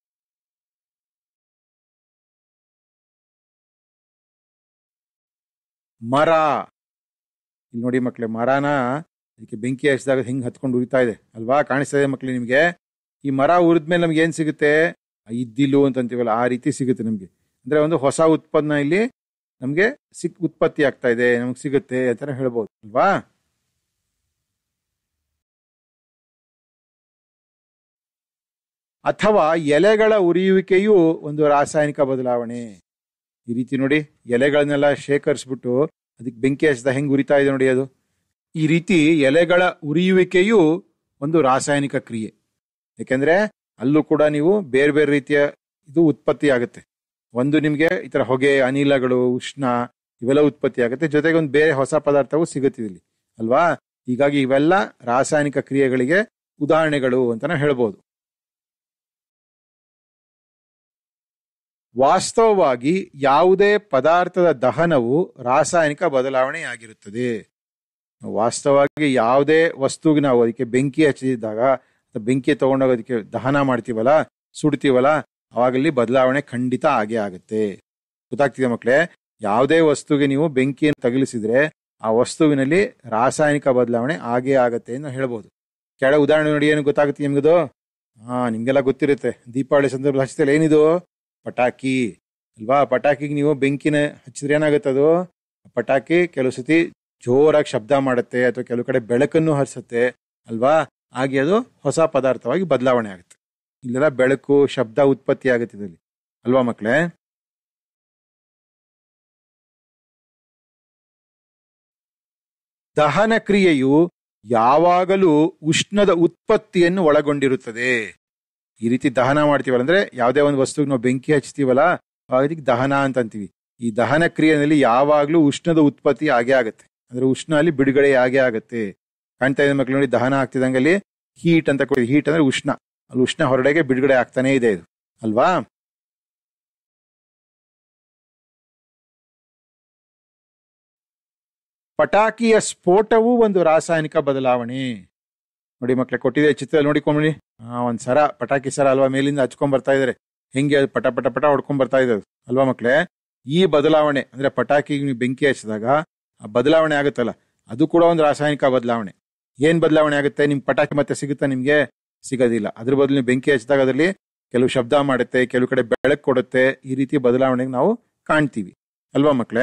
[SPEAKER 2] ಮರ ಇಲ್ಲಿ ನೋಡಿ ಮಕ್ಳೇ ಮರನ ಅದಕ್ಕೆ ಬೆಂಕಿ ಹಚ್ಚಿದಾಗ ಹಿಂಗ್ ಹತ್ಕೊಂಡು ಉರಿತಾ ಇದೆ ಅಲ್ವಾ ಕಾಣಿಸ್ತಾ ಇದೆ ಮಕ್ಳೇ ನಿಮ್ಗೆ ಈ ಮರ ಉರಿದ್ಮೇಲೆ ನಮ್ಗೆ ಏನ್ ಸಿಗುತ್ತೆ ಆ ಇದ್ದಿಲು ಅಂತ ಅಂತೀವಲ್ಲ ಆ ರೀತಿ ಸಿಗುತ್ತೆ ನಮ್ಗೆ ಅಂದ್ರೆ ಒಂದು ಹೊಸ ಉತ್ಪನ್ನ ಇಲ್ಲಿ ನಮ್ಗೆ ಸಿಕ್ ಉತ್ಪತ್ತಿ ಆಗ್ತಾ ಇದೆ ನಮ್ಗೆ ಸಿಗುತ್ತೆ ಅಂತ ಹೇಳ್ಬೋದು ಅಲ್ವಾ ಅಥವಾ ಎಲೆಗಳ ಉರಿಯುವಿಕೆಯೂ ಒಂದು ರಾಸಾಯನಿಕ ಬದಲಾವಣೆ ಈ ರೀತಿ ನೋಡಿ ಎಲೆಗಳನ್ನೆಲ್ಲ ಶೇಖರಿಸ್ಬಿಟ್ಟು ಅದಕ್ಕೆ ಬೆಂಕಿ ಹಚ್ಚಿದ ಹೆಂಗ್ ಉರಿತಾ ಇದೆ ನೋಡಿ ಅದು ಈ ರೀತಿ ಎಲೆಗಳ ಉರಿಯುವಿಕೆಯೂ ಒಂದು ರಾಸಾಯನಿಕ ಕ್ರಿಯೆ ಯಾಕೆಂದ್ರೆ ಅಲ್ಲೂ ಕೂಡ ನೀವು ಬೇರೆ ಬೇರೆ ರೀತಿಯ ಇದು ಉತ್ಪತ್ತಿ ಆಗುತ್ತೆ ಒಂದು ನಿಮ್ಗೆ ಈ ತರ ಹೊಗೆ ಅನಿಲಗಳು ಉಷ್ಣ ಇವೆಲ್ಲ ಉತ್ಪತ್ತಿ ಆಗುತ್ತೆ ಜೊತೆಗೆ ಒಂದು ಬೇರೆ ಹೊಸ ಪದಾರ್ಥವು ಸಿಗುತ್ತೆ ಇಲ್ಲಿ ಅಲ್ವಾ ಹೀಗಾಗಿ ಇವೆಲ್ಲ ರಾಸಾಯನಿಕ ಕ್ರಿಯೆಗಳಿಗೆ ಉದಾಹರಣೆಗಳು ಅಂತ ನಾವು ಹೇಳ್ಬೋದು ವಾಸ್ತವವಾಗಿ ಯಾವುದೇ ಪದಾರ್ಥದ ದಹನವು ರಾಸಾಯನಿಕ ಬದಲಾವಣೆಯಾಗಿರುತ್ತದೆ ವಾಸ್ತವವಾಗಿ ಯಾವುದೇ ವಸ್ತುಗೆ ನಾವು ಅದಕ್ಕೆ ಬೆಂಕಿ ಹಚ್ಚಿದಾಗ ಅಥವಾ ಬೆಂಕಿ ತಗೊಂಡೋಗಿ ಅದಕ್ಕೆ ದಹನ ಮಾಡ್ತೀವಲ್ಲ ಸುಡ್ತೀವಲ್ಲ ಅವಾಗಲ್ಲಿ ಬದಲಾವಣೆ ಖಂಡಿತ ಆಗೇ ಆಗುತ್ತೆ ಗೊತ್ತಾಗ್ತಿದೆ ಮಕ್ಕಳೇ ಯಾವುದೇ ವಸ್ತುಗೆ ನೀವು ಬೆಂಕಿಯನ್ನು ತಗುಲಿಸಿದ್ರೆ ಆ ವಸ್ತುವಿನಲ್ಲಿ ರಾಸಾಯನಿಕ ಬದಲಾವಣೆ ಆಗೇ ಆಗತ್ತೆ ಅಂತ ಹೇಳ್ಬೋದು ಕೆಳ ಉದಾಹರಣೆ ನೋಡಿ ಏನು ಗೊತ್ತಾಗುತ್ತೆ ನಿಮ್ಗದು ಹಾ ನಿಮ್ಗೆಲ್ಲ ಗೊತ್ತಿರುತ್ತೆ ದೀಪಾವಳಿ ಸಂದರ್ಭದಲ್ಲಿ ಹಚ್ಚಿದ್ರೆ ಏನಿದು ಪಟಾಕಿ ಅಲ್ವಾ ಪಟಾಕಿಗೆ ನೀವು ಬೆಂಕಿನ ಹಚ್ಚಿದ್ರೆ ಏನಾಗುತ್ತೆ ಅದು ಪಟಾಕಿ ಕೆಲವು ಸತಿ ಜೋರಾಗಿ ಶಬ್ದ ಮಾಡುತ್ತೆ ಅಥವಾ ಕೆಲವು ಕಡೆ ಬೆಳಕನ್ನು ಹರಿಸುತ್ತೆ ಅಲ್ವಾ ಹಾಗೆ ಅದು ಹೊಸ ಪದಾರ್ಥವಾಗಿ ಬದಲಾವಣೆ ಆಗುತ್ತೆ ಇಲ್ಲೆಲ್ಲ ಬೆಳಕು ಶಬ್ದ ಉತ್ಪತ್ತಿ ಆಗುತ್ತೆ ಇದರಲ್ಲಿ ಅಲ್ವಾ ಮಕ್ಕಳೇ ದಹನ ಕ್ರಿಯೆಯು ಯಾವಾಗಲೂ ಉಷ್ಣದ ಉತ್ಪತ್ತಿಯನ್ನು ಒಳಗೊಂಡಿರುತ್ತದೆ ಈ ರೀತಿ ದಹನ ಮಾಡ್ತೀವಲ್ಲ ಅಂದ್ರೆ ಯಾವುದೇ ಒಂದು ವಸ್ತುಗೆ ನಾವು ಬೆಂಕಿ ಹಚ್ತೀವಲ್ಲ ಆವಾಗ ಇದಕ್ಕೆ ದಹನ ಅಂತ ಅಂತೀವಿ ಈ ದಹನ ಕ್ರಿಯೆಯಲ್ಲಿ ಯಾವಾಗಲೂ ಉಷ್ಣದ ಉತ್ಪತ್ತಿ ಆಗೇ ಆಗುತ್ತೆ ಅಂದ್ರೆ ಉಷ್ಣ ಅಲ್ಲಿ ಬಿಡುಗಡೆ ಆಗೇ ಆಗುತ್ತೆ ಕಾಣ್ತಾ ಇದೆ ಮಕ್ಕಳು ನೋಡಿ ದಹನ ಆಗ್ತಿದಂಗೆ ಅಲ್ಲಿ ಹೀಟ್ ಅಂತ ಕೊಡಿ ಹೀಟ್ ಅಂದ್ರೆ ಉಷ್ಣ ಅಲ್ಲಿ ಉಷ್ಣ ಹೊರಡೆಗೆ ಬಿಡುಗಡೆ ಆಗ್ತಾನೆ ಇದೆ ಇದು ಅಲ್ವಾ ಪಟಾಕಿಯ ಸ್ಫೋಟವೂ ಒಂದು ರಾಸಾಯನಿಕ ಬದಲಾವಣೆ ನೋಡಿ ಮಕ್ಳೆ ಕೊಟ್ಟಿದೆ ಚಿತ್ರ ನೋಡಿಕೊಂಬಿಡಿ ಹಾ ಒಂದ್ ಸರ ಪಟಾಕಿ ಸರ ಅಲ್ವಾ ಮೇಲಿಂದ ಹಚ್ಕೊಂಡ್ ಬರ್ತಾ ಇದಾರೆ ಹೆಂಗೆ ಅದು ಪಟ ಪಟ ಪಟ ಹೊಡ್ಕೊಂಡ್ ಬರ್ತಾ ಇದೆ ಅದು. ಅಲ್ವಾ ಮಕ್ಳೇ ಈ ಬದಲಾವಣೆ ಅಂದ್ರೆ ಪಟಾಕಿ ನೀವು ಬೆಂಕಿ ಹಚ್ಚಿದಾಗ ಆ ಬದಲಾವಣೆ ಆಗುತ್ತಲ್ಲ ಅದು ಕೂಡ ಒಂದು ರಾಸಾಯನಿಕ ಬದಲಾವಣೆ ಏನ್ ಬದಲಾವಣೆ ಆಗುತ್ತೆ ನಿಮ್ ಪಟಾಕಿ ಮತ್ತೆ ಸಿಗುತ್ತಾ ನಿಮ್ಗೆ ಸಿಗೋದಿಲ್ಲ ಅದ್ರ ಬದಲು ನೀವು ಬೆಂಕಿ ಹಚ್ಚಿದಾಗ ಅದರಲ್ಲಿ ಕೆಲವು ಶಬ್ದ ಮಾಡುತ್ತೆ ಕೆಲವು ಕಡೆ ಬೆಳಕು ಕೊಡುತ್ತೆ ಈ ರೀತಿ ಬದಲಾವಣೆಗೆ ನಾವು ಕಾಣ್ತೀವಿ ಅಲ್ವಾ ಮಕ್ಳೇ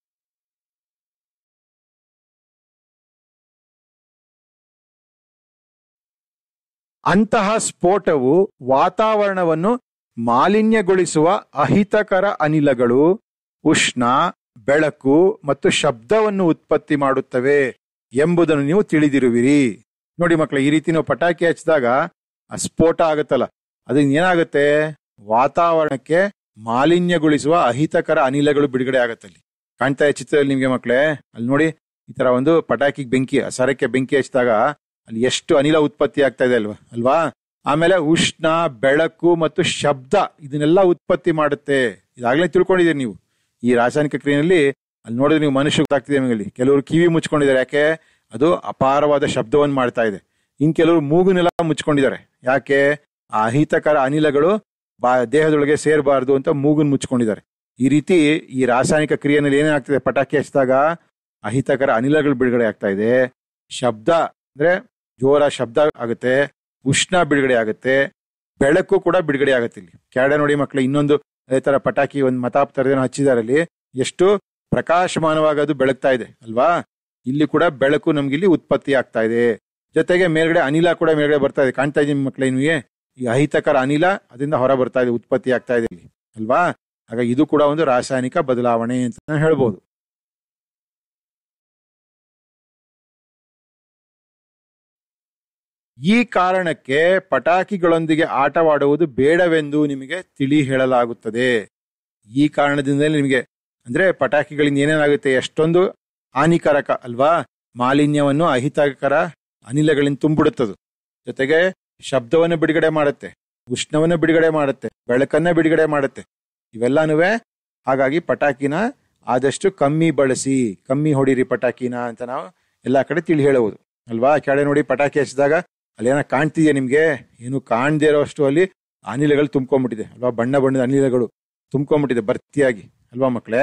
[SPEAKER 2] ಅಂತಹ ಸ್ಫೋಟವು ವಾತಾವರಣವನ್ನು ಮಾಲಿನ್ಯಗೊಳಿಸುವ ಅಹಿತಕರ ಅನಿಲಗಳು ಉಷ್ಣ ಬೆಳಕು ಮತ್ತು ಶಬ್ದವನ್ನು ಉತ್ಪತ್ತಿ ಮಾಡುತ್ತವೆ ಎಂಬುದನ್ನು ನೀವು ತಿಳಿದಿರುವಿರಿ ನೋಡಿ ಮಕ್ಕಳ ಈ ರೀತಿ ನಾವು ಪಟಾಕಿ ಹಚ್ಚಿದಾಗ ಆ ಸ್ಫೋಟ ಆಗುತ್ತಲ್ಲ ಅದರಿಂದ ಏನಾಗುತ್ತೆ ವಾತಾವರಣಕ್ಕೆ ಮಾಲಿನ್ಯಗೊಳಿಸುವ ಅಹಿತಕರ ಅನಿಲಗಳು ಬಿಡುಗಡೆ ಆಗತ್ತೆ ಅಲ್ಲಿ ಕಾಣ್ತಾ ಇದೆ ಚಿತ್ರದಲ್ಲಿ ನಿಮ್ಗೆ ಮಕ್ಕಳೇ ಅಲ್ಲಿ ನೋಡಿ ಈ ತರ ಒಂದು ಪಟಾಕಿಗೆ ಬೆಂಕಿ ಆ ಸರಕ್ಕೆ ಬೆಂಕಿ ಹಚ್ಚಿದಾಗ ಅಲ್ಲಿ ಎಷ್ಟು ಅನಿಲ ಉತ್ಪತ್ತಿ ಆಗ್ತಾ ಇದೆ ಅಲ್ವಾ ಅಲ್ವಾ ಆಮೇಲೆ ಉಷ್ಣ ಬೆಳಕು ಮತ್ತು ಶಬ್ದ ಇದನ್ನೆಲ್ಲ ಉತ್ಪತ್ತಿ ಮಾಡುತ್ತೆ ಇದಾಗಲೇ ತಿಳ್ಕೊಂಡಿದ್ದೀರಿ ನೀವು ಈ ರಾಸಾಯನಿಕ ಕ್ರಿಯೆಯಲ್ಲಿ ಅಲ್ಲಿ ನೋಡಿದ್ರೆ ನೀವು ಮನುಷ್ಯ ಗೊತ್ತಾಗ್ತಿದೆ ನಿಮಗೆ ಕೆಲವರು ಕಿವಿ ಮುಚ್ಕೊಂಡಿದ್ದಾರೆ ಯಾಕೆ ಅದು ಅಪಾರವಾದ ಶಬ್ದವನ್ನು ಮಾಡ್ತಾ ಇದೆ ಇನ್ ಕೆಲವರು ಮೂಗುನೆಲ್ಲ ಮುಚ್ಕೊಂಡಿದ್ದಾರೆ ಯಾಕೆ ಆ ಅಹಿತಕರ ಅನಿಲಗಳು ಬಾ ದೇಹದೊಳಗೆ ಸೇರಬಾರದು ಅಂತ ಮೂಗನ್ ಮುಚ್ಕೊಂಡಿದ್ದಾರೆ ಈ ರೀತಿ ಈ ರಾಸಾಯನಿಕ ಕ್ರಿಯೆನಲ್ಲಿ ಏನಾಗ್ತಿದೆ ಪಟಾಕಿ ಹಚ್ಚಿದಾಗ ಅಹಿತಕರ ಅನಿಲಗಳು ಬಿಡುಗಡೆ ಆಗ್ತಾ ಇದೆ ಶಬ್ದ ಅಂದ್ರೆ ಜೋರ ಶಬ್ದ ಆಗುತ್ತೆ ಉಷ್ಣ ಬಿಡುಗಡೆ ಆಗುತ್ತೆ ಬೆಳಕು ಕೂಡ ಬಿಡುಗಡೆ ಆಗುತ್ತೆ ಇಲ್ಲಿ ಕೆಳಗಡೆ ನೋಡಿ ಮಕ್ಕಳು ಇನ್ನೊಂದು ಅದೇ ತರ ಪಟಾಕಿ ಒಂದು ಮತಾಪ್ ತರದೇನೋ ಹಚ್ಚಿದ್ದಾರೆ ಅಲ್ಲಿ ಎಷ್ಟು ಪ್ರಕಾಶಮಾನವಾಗಿ ಅದು ಬೆಳಗ್ತಾ ಇದೆ ಅಲ್ವಾ ಇಲ್ಲಿ ಕೂಡ ಬೆಳಕು ನಮ್ಗೆ ಇಲ್ಲಿ ಉತ್ಪತ್ತಿ ಆಗ್ತಾ ಇದೆ ಜೊತೆಗೆ ಮೇಲ್ಗಡೆ ಅನಿಲ ಕೂಡ ಮೇಲ್ಗಡೆ ಬರ್ತಾ ಇದೆ ಕಾಣ್ತಾ ಇದೀನಿ ಮಕ್ಕಳೇ ನಿಮಗೆ ಈ ಅಹಿತಕರ ಅನಿಲ ಅದರಿಂದ ಹೊರ ಬರ್ತಾ ಇದೆ ಉತ್ಪತ್ತಿ ಆಗ್ತಾ ಇದೆ ಇಲ್ಲಿ ಅಲ್ವಾ ಆಗ ಇದು ಕೂಡ ಒಂದು ರಾಸಾಯನಿಕ ಬದಲಾವಣೆ ಅಂತ ನಾನು ಹೇಳ್ಬೋದು ಈ ಕಾರಣಕ್ಕೆ ಪಟಾಕಿಗಳೊಂದಿಗೆ ಆಟವಾಡುವುದು ಬೇಡವೆಂದು ನಿಮಗೆ ತಿಳಿ ಹೇಳಲಾಗುತ್ತದೆ ಈ ಕಾರಣದಿಂದಲೇ ನಿಮಗೆ ಅಂದ್ರೆ ಪಟಾಕಿಗಳಿಂದ ಏನೇನಾಗುತ್ತೆ ಎಷ್ಟೊಂದು ಹಾನಿಕಾರಕ ಅಲ್ವಾ ಮಾಲಿನ್ಯವನ್ನು ಅಹಿತಕರ ಅನಿಲಗಳಿಂದ ತುಂಬಿಡುತ್ತದು ಜೊತೆಗೆ ಶಬ್ದವನ್ನು ಬಿಡುಗಡೆ ಮಾಡುತ್ತೆ ಉಷ್ಣವನ್ನು ಬಿಡುಗಡೆ ಮಾಡುತ್ತೆ ಬೆಳಕನ್ನ ಬಿಡುಗಡೆ ಮಾಡುತ್ತೆ ಇವೆಲ್ಲನೂ ಹಾಗಾಗಿ ಪಟಾಕಿನ ಆದಷ್ಟು ಕಮ್ಮಿ ಬಳಸಿ ಕಮ್ಮಿ ಹೊಡಿರಿ ಪಟಾಕಿನ ಅಂತ ನಾವು ಎಲ್ಲಾ ಕಡೆ ತಿಳಿ ಹೇಳುವುದು ಅಲ್ವಾ ಕೆಳಗೆ ನೋಡಿ ಪಟಾಕಿ ಹಚ್ಚಿದಾಗ ಅಲ್ಲಿ ಏನೋ ಕಾಣ್ತಿದೆಯಾ ನಿಮ್ಗೆ ಏನು ಕಾಣದೇ ಇರೋಷ್ಟು ಅಲ್ಲಿ ಅನಿಲಗಳು ತುಂಬ್ಕೊಂಡ್ಬಿಟ್ಟಿದೆ ಅಲ್ವಾ ಬಣ್ಣ ಬಣ್ಣದ ಅನಿಲಗಳು ತುಂಬ್ಕೊಂಡ್ಬಿಟ್ಟಿದೆ ಭರ್ತಿಯಾಗಿ ಅಲ್ವಾ ಮಕ್ಕಳೇ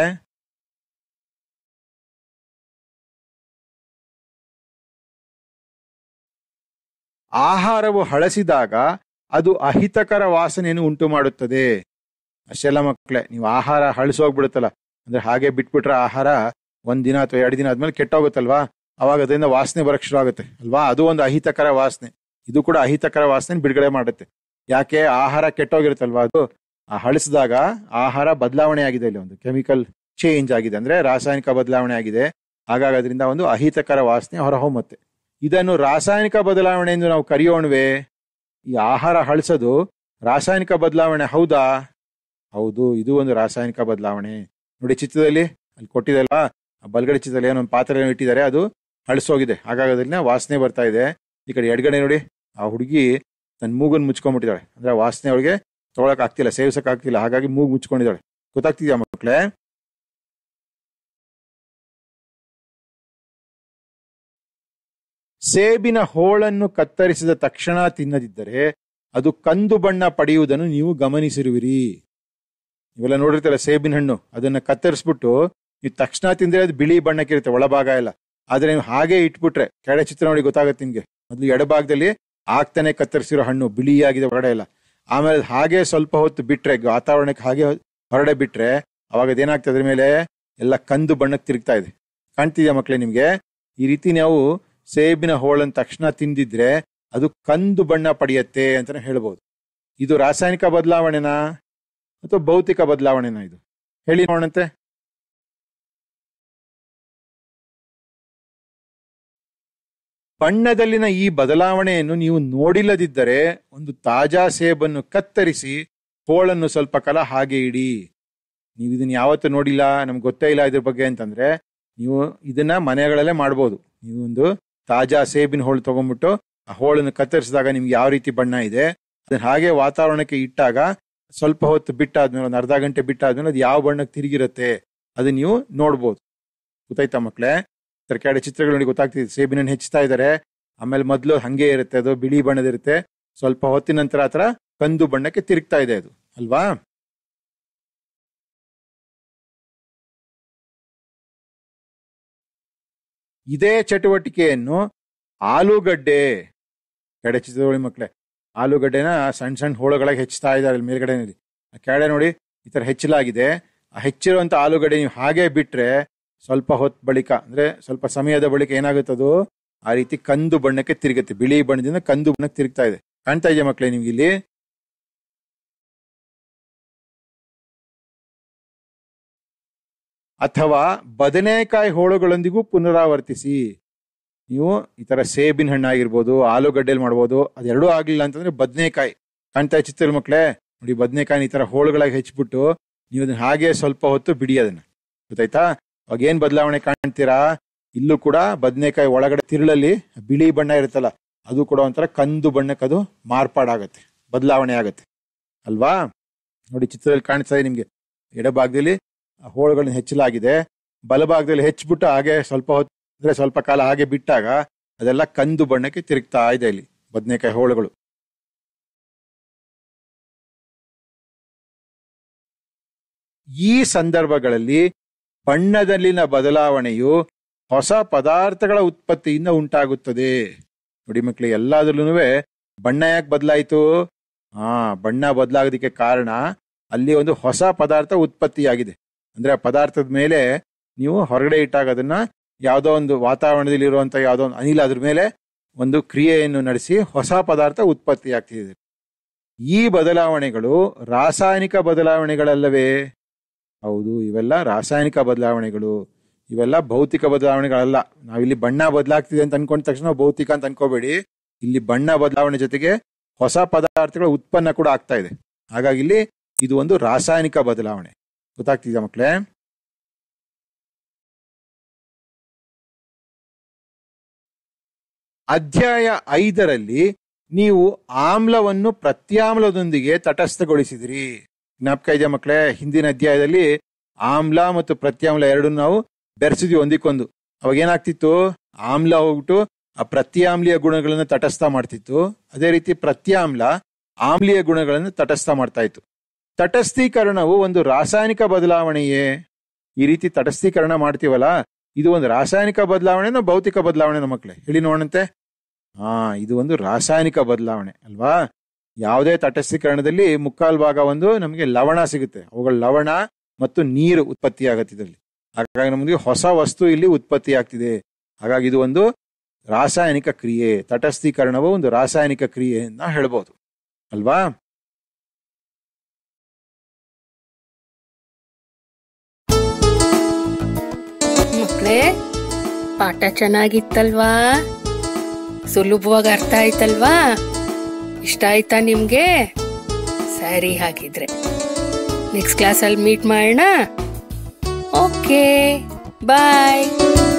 [SPEAKER 2] ಆಹಾರವು ಹಳಸಿದಾಗ ಅದು ಅಹಿತಕರ ವಾಸನೆಯನ್ನು ಉಂಟು ಮಾಡುತ್ತದೆ ಅಷ್ಟೆಲ್ಲ ಮಕ್ಕಳೇ ನೀವು ಆಹಾರ ಹಳಸೋಗ್ಬಿಡುತ್ತಲ್ಲ ಅಂದ್ರೆ ಹಾಗೆ ಬಿಟ್ಬಿಟ್ರೆ ಆಹಾರ ಒಂದ್ ದಿನ ಅಥವಾ ಎರಡು ದಿನ ಆದ್ಮೇಲೆ ಕೆಟ್ಟೋಗುತ್ತಲ್ವಾ ಅವಾಗ ಅದರಿಂದ ವಾಸನೆ ಬರಕ್ ಶುರು ಆಗುತ್ತೆ ಅಲ್ವಾ ಅದು ಒಂದು ಅಹಿತಕರ ವಾಸನೆ ಇದು ಕೂಡ ಅಹಿತಕರ ವಾಸನೆ ಬಿಡುಗಡೆ ಮಾಡುತ್ತೆ ಯಾಕೆ ಆಹಾರ ಕೆಟ್ಟೋಗಿರುತ್ತಲ್ವಾ ಅದು ಆ ಹಳಸಿದಾಗ ಆಹಾರ ಬದಲಾವಣೆ ಆಗಿದೆ ಇಲ್ಲಿ ಒಂದು ಕೆಮಿಕಲ್ ಚೇಂಜ್ ಆಗಿದೆ ಅಂದ್ರೆ ರಾಸಾಯನಿಕ ಬದಲಾವಣೆ ಆಗಿದೆ ಹಾಗಾಗಿ ಅದರಿಂದ ಒಂದು ಅಹಿತಕರ ವಾಸನೆ ಹೊರಹೊಮ್ಮತ್ತೆ ಇದನ್ನು ರಾಸಾಯನಿಕ ಬದಲಾವಣೆ ಎಂದು ನಾವು ಕರೆಯೋಣವೇ ಈ ಆಹಾರ ಹಳಸೋದು ರಾಸಾಯನಿಕ ಬದಲಾವಣೆ ಹೌದಾ ಹೌದು ಇದು ಒಂದು ರಾಸಾಯನಿಕ ಬದಲಾವಣೆ ನೋಡಿ ಚಿತ್ರದಲ್ಲಿ ಅಲ್ಲಿ ಕೊಟ್ಟಿದಲ್ವಾ ಆ ಬಲ್ಗಡೆ ಚಿತ್ರದಲ್ಲಿ ಏನೋ ಒಂದು ಪಾತ್ರೆ ಇಟ್ಟಿದ್ದಾರೆ ಅದು ಹಳಸೋಗಿದೆ ಹಾಗಾಗಿ ಅದನ್ನ ವಾಸನೆ ಬರ್ತಾ ಇದೆ ಈ ಕಡೆ ಎಡಗಡೆ ನೋಡಿ ಆ ಹುಡುಗಿ ತನ್ನ ಮೂಗನ್ನು ಮುಚ್ಕೊಂಡ್ಬಿಟ್ಟಿದ್ದಾಳೆ ಅಂದ್ರೆ ಆ ವಾಸನೆ ಅವಳಿಗೆ ತೊಗೊಳಕ್ ಆಗ್ತಿಲ್ಲ ಸೇವಿಸಕ್ ಆಗ್ತಿಲ್ಲ ಹಾಗಾಗಿ ಮೂಗು ಮುಚ್ಕೊಂಡಿದ್ದಾಳೆ ಗೊತ್ತಾಗ್ತಿದ್ಯಾ ಮಕ್ಕಳೇ ಸೇಬಿನ ಹೋಳನ್ನು ಕತ್ತರಿಸಿದ ತಕ್ಷಣ ತಿನ್ನದಿದ್ದರೆ ಅದು ಕಂದು ಬಣ್ಣ ಪಡೆಯುವುದನ್ನು ನೀವು ಗಮನಿಸಿರುವಿರಿ ಇವೆಲ್ಲ ನೋಡಿರ್ತೀರ ಸೇಬಿನ ಹಣ್ಣು ಅದನ್ನ ಕತ್ತರಿಸ್ಬಿಟ್ಟು ನೀವು ತಕ್ಷಣ ತಿಂದ್ರೆ ಅದು ಬಿಳಿ ಬಣ್ಣಕ್ಕಿರುತ್ತೆ ಒಳಭಾಗ ಎಲ್ಲ ಆದ್ರೆ ನೀವು ಹಾಗೆ ಇಟ್ಬಿಟ್ರೆ ಕೆಳ ಚಿತ್ರ ನೋಡಿ ಗೊತ್ತಾಗುತ್ತೆ ನಿಮ್ಗೆ ಮೊದಲು ಎಡಭಾಗದಲ್ಲಿ ಆಗ್ತಾನೆ ಕತ್ತರಿಸಿರೋ ಹಣ್ಣು ಬಿಳಿಯಾಗಿದೆ ಹೊರಗಡೆ ಎಲ್ಲ ಆಮೇಲೆ ಅದ್ ಹಾಗೆ ಸ್ವಲ್ಪ ಹೊತ್ತು ಬಿಟ್ರೆ ವಾತಾವರಣಕ್ಕೆ ಹಾಗೆ ಹೊರಡೆ ಬಿಟ್ರೆ ಅವಾಗ ಅದೇನಾಗ್ತದೆ ಅದ್ರ ಮೇಲೆ ಎಲ್ಲ ಕಂದು ಬಣ್ಣಕ್ಕೆ ತಿರುಗ್ತಾ ಇದೆ ಕಾಣ್ತಿದ್ಯಾ ಮಕ್ಕಳೇ ನಿಮ್ಗೆ ಈ ರೀತಿ ನಾವು ಸೇಬಿನ ಹೋಳನ್ ತಕ್ಷಣ ತಿಂದಿದ್ರೆ ಅದು ಕಂದು ಬಣ್ಣ ಪಡೆಯತ್ತೆ ಅಂತಾನೆ ಹೇಳ್ಬೋದು ಇದು ರಾಸಾಯನಿಕ ಬದಲಾವಣೆನಾ ಅಥವಾ ಭೌತಿಕ ಬದಲಾವಣೆನಾ ಇದು ಹೇಳಿ ನೋಡಂತೆ ಬಣ್ಣದಲ್ಲಿನ ಈ ಬದಲಾವಣೆಯನ್ನು ನೀವು ನೋಡಿಲ್ಲದಿದ್ದರೆ ಒಂದು ತಾಜಾ ಸೇಬನ್ನು ಕತ್ತರಿಸಿ ಹೋಳನ್ನು ಸ್ವಲ್ಪ ಕಾಲ ಹಾಗೆ ಇಡಿ ನೀವು ಇದನ್ನ ಯಾವತ್ತೂ ನೋಡಿಲ್ಲ ನಮ್ಗೆ ಗೊತ್ತೇ ಇಲ್ಲ ಇದ್ರ ಬಗ್ಗೆ ಅಂತಂದ್ರೆ ನೀವು ಇದನ್ನ ಮನೆಗಳಲ್ಲೇ ಮಾಡ್ಬೋದು ನೀವು ಒಂದು ತಾಜಾ ಸೇಬಿನ ಹೋಳು ತಗೊಂಡ್ಬಿಟ್ಟು ಆ ಹೋಳನ್ನು ಕತ್ತರಿಸಿದಾಗ ನಿಮ್ಗೆ ಯಾವ ರೀತಿ ಬಣ್ಣ ಇದೆ ಅದನ್ನ ಹಾಗೆ ವಾತಾವರಣಕ್ಕೆ ಇಟ್ಟಾಗ ಸ್ವಲ್ಪ ಹೊತ್ತು ಬಿಟ್ಟಾದ್ಮೇಲೆ ಒಂದು ಅರ್ಧ ಗಂಟೆ ಬಿಟ್ಟಾದ್ಮೇಲೆ ಅದು ಯಾವ ಬಣ್ಣಕ್ಕೆ ತಿರುಗಿರುತ್ತೆ ಅದನ್ನ ನೀವು ನೋಡ್ಬೋದು ಗೊತ್ತಾಯ್ತಾ ಮಕ್ಳೇ ತರಕಾರಿ ಚಿತ್ರಗಳು ನೋಡಿ ಗೊತ್ತಾಗ್ತಿದೆ ಸೇಬಿನ ಹೆಚ್ಚುತ್ತಾ ಇದ್ದಾರೆ ಆಮೇಲೆ ಮೊದಲು ಹಂಗೆ ಇರುತ್ತೆ ಅದು ಬಿಳಿ ಬಣ್ಣದಿರುತ್ತೆ ಸ್ವಲ್ಪ ಹೊತ್ತಿನ ನಂತರ ಆತರ ಕಂದು ಬಣ್ಣಕ್ಕೆ ತಿರುಗ್ತಾ ಇದೆ ಅದು ಅಲ್ವಾ ಇದೇ ಚಟುವಟಿಕೆಯನ್ನು ಆಲೂಗಡ್ಡೆ ಕೆಡೆ ಚಿತ್ರದೊಳಿ ಮಕ್ಕಳೇ ಆಲೂಗಡ್ಡೆನ ಸಣ್ಣ ಸಣ್ಣ ಹೋಳುಗಳಾಗಿ ಹೆಚ್ಚುತ್ತಾ ಇದ್ದಾರೆ ಅಲ್ಲಿ ಮೇಲ್ಗಡೆನಲ್ಲಿ ಆ ಕೆಳಗಡೆ ನೋಡಿ ಈ ತರ ಹೆಚ್ಚಲಾಗಿದೆ ಆ ಹೆಚ್ಚಿರುವಂತ ಆಲೂಗಡ್ಡೆ ನೀವು ಹಾಗೆ ಬಿಟ್ರೆ ಸ್ವಲ್ಪ ಹೊತ್ತು ಬಳಿಕ ಅಂದ್ರೆ ಸ್ವಲ್ಪ ಸಮಯದ ಬಳಿಕ ಏನಾಗುತ್ತದು ಆ ರೀತಿ ಕಂದು ಬಣ್ಣಕ್ಕೆ ತಿರುಗುತ್ತೆ ಬಿಳಿ ಬಣ್ಣದಿಂದ ಕಂದು ಬಣ್ಣಕ್ಕೆ ತಿರುಗ್ತಾ ಇದೆ ಕಾಣ್ತಾ ಇದೆಯಾ ಮಕ್ಕಳೇ ನಿಮ್ಗೆ ಇಲ್ಲಿ ಅಥವಾ ಬದನೆಕಾಯಿ ಹೋಳುಗಳೊಂದಿಗೂ ಪುನರಾವರ್ತಿಸಿ ನೀವು ಈ ತರ ಸೇಬಿನ ಹಣ್ಣಾಗಿರ್ಬೋದು ಆಲೂಗಡ್ಡೆಲಿ ಮಾಡ್ಬೋದು ಅದೆರಡೂ ಆಗ್ಲಿಲ್ಲ ಅಂತಂದ್ರೆ ಬದನೆಕಾಯಿ ಕಾಣ್ತಾ ಚಿತ್ರ ಮಕ್ಕಳೇ ನೋಡಿ ಬದನೆಕಾಯಿ ಈ ತರ ಹೋಳುಗಳಾಗಿ ಹೆಚ್ಚಿಬಿಟ್ಟು ನೀವು ಅದನ್ನ ಹಾಗೆ ಸ್ವಲ್ಪ ಹೊತ್ತು ಬಿಡಿ ಅದನ್ನ ಗೊತ್ತಾಯ್ತಾ ಅವಾಗ ಏನ್ ಬದಲಾವಣೆ ಕಾಣ್ತೀರಾ ಇಲ್ಲೂ ಕೂಡ ಬದನೆಕಾಯಿ ಒಳಗಡೆ ತಿರುಳಲ್ಲಿ ಬಿಳಿ ಬಣ್ಣ ಇರುತ್ತಲ್ಲ ಅದು ಕೂಡ ಒಂಥರ ಕಂದು ಬಣ್ಣಕ್ಕೆ ಅದು ಮಾರ್ಪಾಡಾಗತ್ತೆ ಬದಲಾವಣೆ ಆಗತ್ತೆ ಅಲ್ವಾ ನೋಡಿ ಚಿತ್ರದಲ್ಲಿ ಕಾಣಿಸ್ತಾ ಇದೆ ನಿಮ್ಗೆ ಎಡಭಾಗದಲ್ಲಿ ಆ ಹೋಳುಗಳನ್ನ ಹೆಚ್ಚಲಾಗಿದೆ ಬಲಭಾಗದಲ್ಲಿ ಹೆಚ್ಚಿಬಿಟ್ಟು ಹಾಗೆ ಸ್ವಲ್ಪ ಹೊತ್ತು ಅಂದ್ರೆ ಸ್ವಲ್ಪ ಕಾಲ ಹಾಗೆ ಬಿಟ್ಟಾಗ ಅದೆಲ್ಲ ಕಂದು ಬಣ್ಣಕ್ಕೆ ತಿರುಗ್ತಾ ಇದೆ ಇಲ್ಲಿ ಬದನೆಕಾಯಿ ಹೋಳುಗಳು ಈ ಸಂದರ್ಭಗಳಲ್ಲಿ ಬಣ್ಣದಲ್ಲಿನ ಬದಲಾವಣೆಯು ಹೊಸ ಪದಾರ್ಥಗಳ ಉತ್ಪತ್ತಿಯಿಂದ ಉಂಟಾಗುತ್ತದೆ ನೋಡಿ ಮಕ್ಳು ಎಲ್ಲಾದ್ರಲ್ಲೂ ಬಣ್ಣ ಯಾಕೆ ಬದಲಾಯಿತು ಹಾ ಬಣ್ಣ ಬದಲಾಗೋದಕ್ಕೆ ಕಾರಣ ಅಲ್ಲಿ ಒಂದು ಹೊಸ ಪದಾರ್ಥ ಉತ್ಪತ್ತಿಯಾಗಿದೆ ಅಂದ್ರೆ ಆ ಪದಾರ್ಥದ ಮೇಲೆ ನೀವು ಹೊರಗಡೆ ಇಟ್ಟಾಗ ಅದನ್ನ ಯಾವುದೋ ಒಂದು ವಾತಾವರಣದಲ್ಲಿ ಇರುವಂತ ಯಾವುದೋ ಒಂದು ಅನಿಲ ಅದ್ರ ಮೇಲೆ ಒಂದು ಕ್ರಿಯೆಯನ್ನು ನಡೆಸಿ ಹೊಸ ಪದಾರ್ಥ ಉತ್ಪತ್ತಿ ಆಗ್ತಿದೆ ಈ ಬದಲಾವಣೆಗಳು ರಾಸಾಯನಿಕ ಬದಲಾವಣೆಗಳಲ್ಲವೇ ಹೌದು ಇವೆಲ್ಲ ರಾಸಾಯನಿಕ ಬದಲಾವಣೆಗಳು ಇವೆಲ್ಲ ಭೌತಿಕ ಬದಲಾವಣೆಗಳಲ್ಲ ನಾವಿಲ್ಲಿ ಬಣ್ಣ ಬದಲಾಗ್ತಿದೆ ಅಂತ ಅನ್ಕೊಂಡ ತಕ್ಷಣ ಭೌತಿಕ ಅಂತ ಅನ್ಕೋಬೇಡಿ ಇಲ್ಲಿ ಬಣ್ಣ ಬದಲಾವಣೆ ಜೊತೆಗೆ ಹೊಸ ಪದಾರ್ಥಗಳ ಉತ್ಪನ್ನ ಕೂಡ ಆಗ್ತಾ ಇದೆ ಹಾಗಾಗಿ ಇಲ್ಲಿ ಇದು ಒಂದು ರಾಸಾಯನಿಕ ಬದಲಾವಣೆ ಗೊತ್ತಾಗ್ತಿದ್ಯಾ ಮಕ್ಳೇ ಅಧ್ಯಾಯ ಐದರಲ್ಲಿ ನೀವು ಆಮ್ಲವನ್ನು ಪ್ರತ್ಯಾಮ್ಲದೊಂದಿಗೆ ತಟಸ್ಥಗೊಳಿಸಿದಿರಿ ಜ್ಞಾಪಕ ಇದೆಯಾ ಮಕ್ಕಳೇ ಹಿಂದಿನ ಅಧ್ಯಾಯದಲ್ಲಿ ಆಮ್ಲ ಮತ್ತು ಪ್ರತ್ಯಾಮ್ಲ ಎರಡು ನಾವು ಬೆರೆಸಿದ್ವಿ ಒಂದಿಕ್ಕೊಂದು ಅವಾಗ ಏನಾಗ್ತಿತ್ತು ಆಮ್ಲ ಹೋಗ್ಬಿಟ್ಟು ಆ ಪ್ರತ್ಯಾಮ್ಲೀಯ ಗುಣಗಳನ್ನು ತಟಸ್ಥ ಮಾಡ್ತಿತ್ತು ಅದೇ ರೀತಿ ಪ್ರತ್ಯಾಮ್ಲ ಆಮ್ಲೀಯ ಗುಣಗಳನ್ನು ತಟಸ್ಥ ಮಾಡ್ತಾ ಇತ್ತು ತಟಸ್ಥೀಕರಣವು ಒಂದು ರಾಸಾಯನಿಕ ಬದಲಾವಣೆಯೇ ಈ ರೀತಿ ತಟಸ್ಥೀಕರಣ ಮಾಡ್ತೀವಲ್ಲ ಇದು ಒಂದು ರಾಸಾಯನಿಕ ಬದಲಾವಣೆನೋ ಭೌತಿಕ ಬದಲಾವಣೆನೋ ಮಕ್ಕಳೇ ಹೇಳಿ ನೋಡಂತೆ ಹಾ ಇದು ಒಂದು ರಾಸಾಯನಿಕ ಬದಲಾವಣೆ ಅಲ್ವಾ ಯಾವುದೇ ತಟಸ್ಥೀಕರಣದಲ್ಲಿ ಮುಕ್ಕಾಲ್ ಭಾಗ ಒಂದು ನಮಗೆ ಲವಣ ಸಿಗುತ್ತೆ ಅವುಗಳ ಲವಣ ಮತ್ತು ನೀರು ಉತ್ಪತ್ತಿ ಆಗತ್ತೆ ಇದರಲ್ಲಿ ಹಾಗಾಗಿ ನಮಗೆ ಹೊಸ ವಸ್ತು ಇಲ್ಲಿ ಉತ್ಪತ್ತಿ ಆಗ್ತಿದೆ ಹಾಗಾಗಿ ಇದು ಒಂದು ರಾಸಾಯನಿಕ ಕ್ರಿಯೆ ತಟಸ್ಥೀಕರಣವು ಒಂದು ರಾಸಾಯನಿಕ ಕ್ರಿಯೆ ಅಂತ ಹೇಳ್ಬೋದು ಅಲ್ವಾ
[SPEAKER 1] ಮಕ್ಕಳೇ ಪಾಠ ಚೆನ್ನಾಗಿತ್ತಲ್ವಾ ಸುಲಭವಾಗಿ ಅರ್ಥ ಆಯ್ತಲ್ವಾ ಇಷ್ಟ ಆಯ್ತಾ ನಿಮ್ಗೆ ಸರಿ ಹಾಗಿದ್ರೆ ನೆಕ್ಸ್ಟ್ ಕ್ಲಾಸಲ್ಲಿ ಮೀಟ್ ಮಾಡೋಣ ಓಕೆ ಬಾಯ್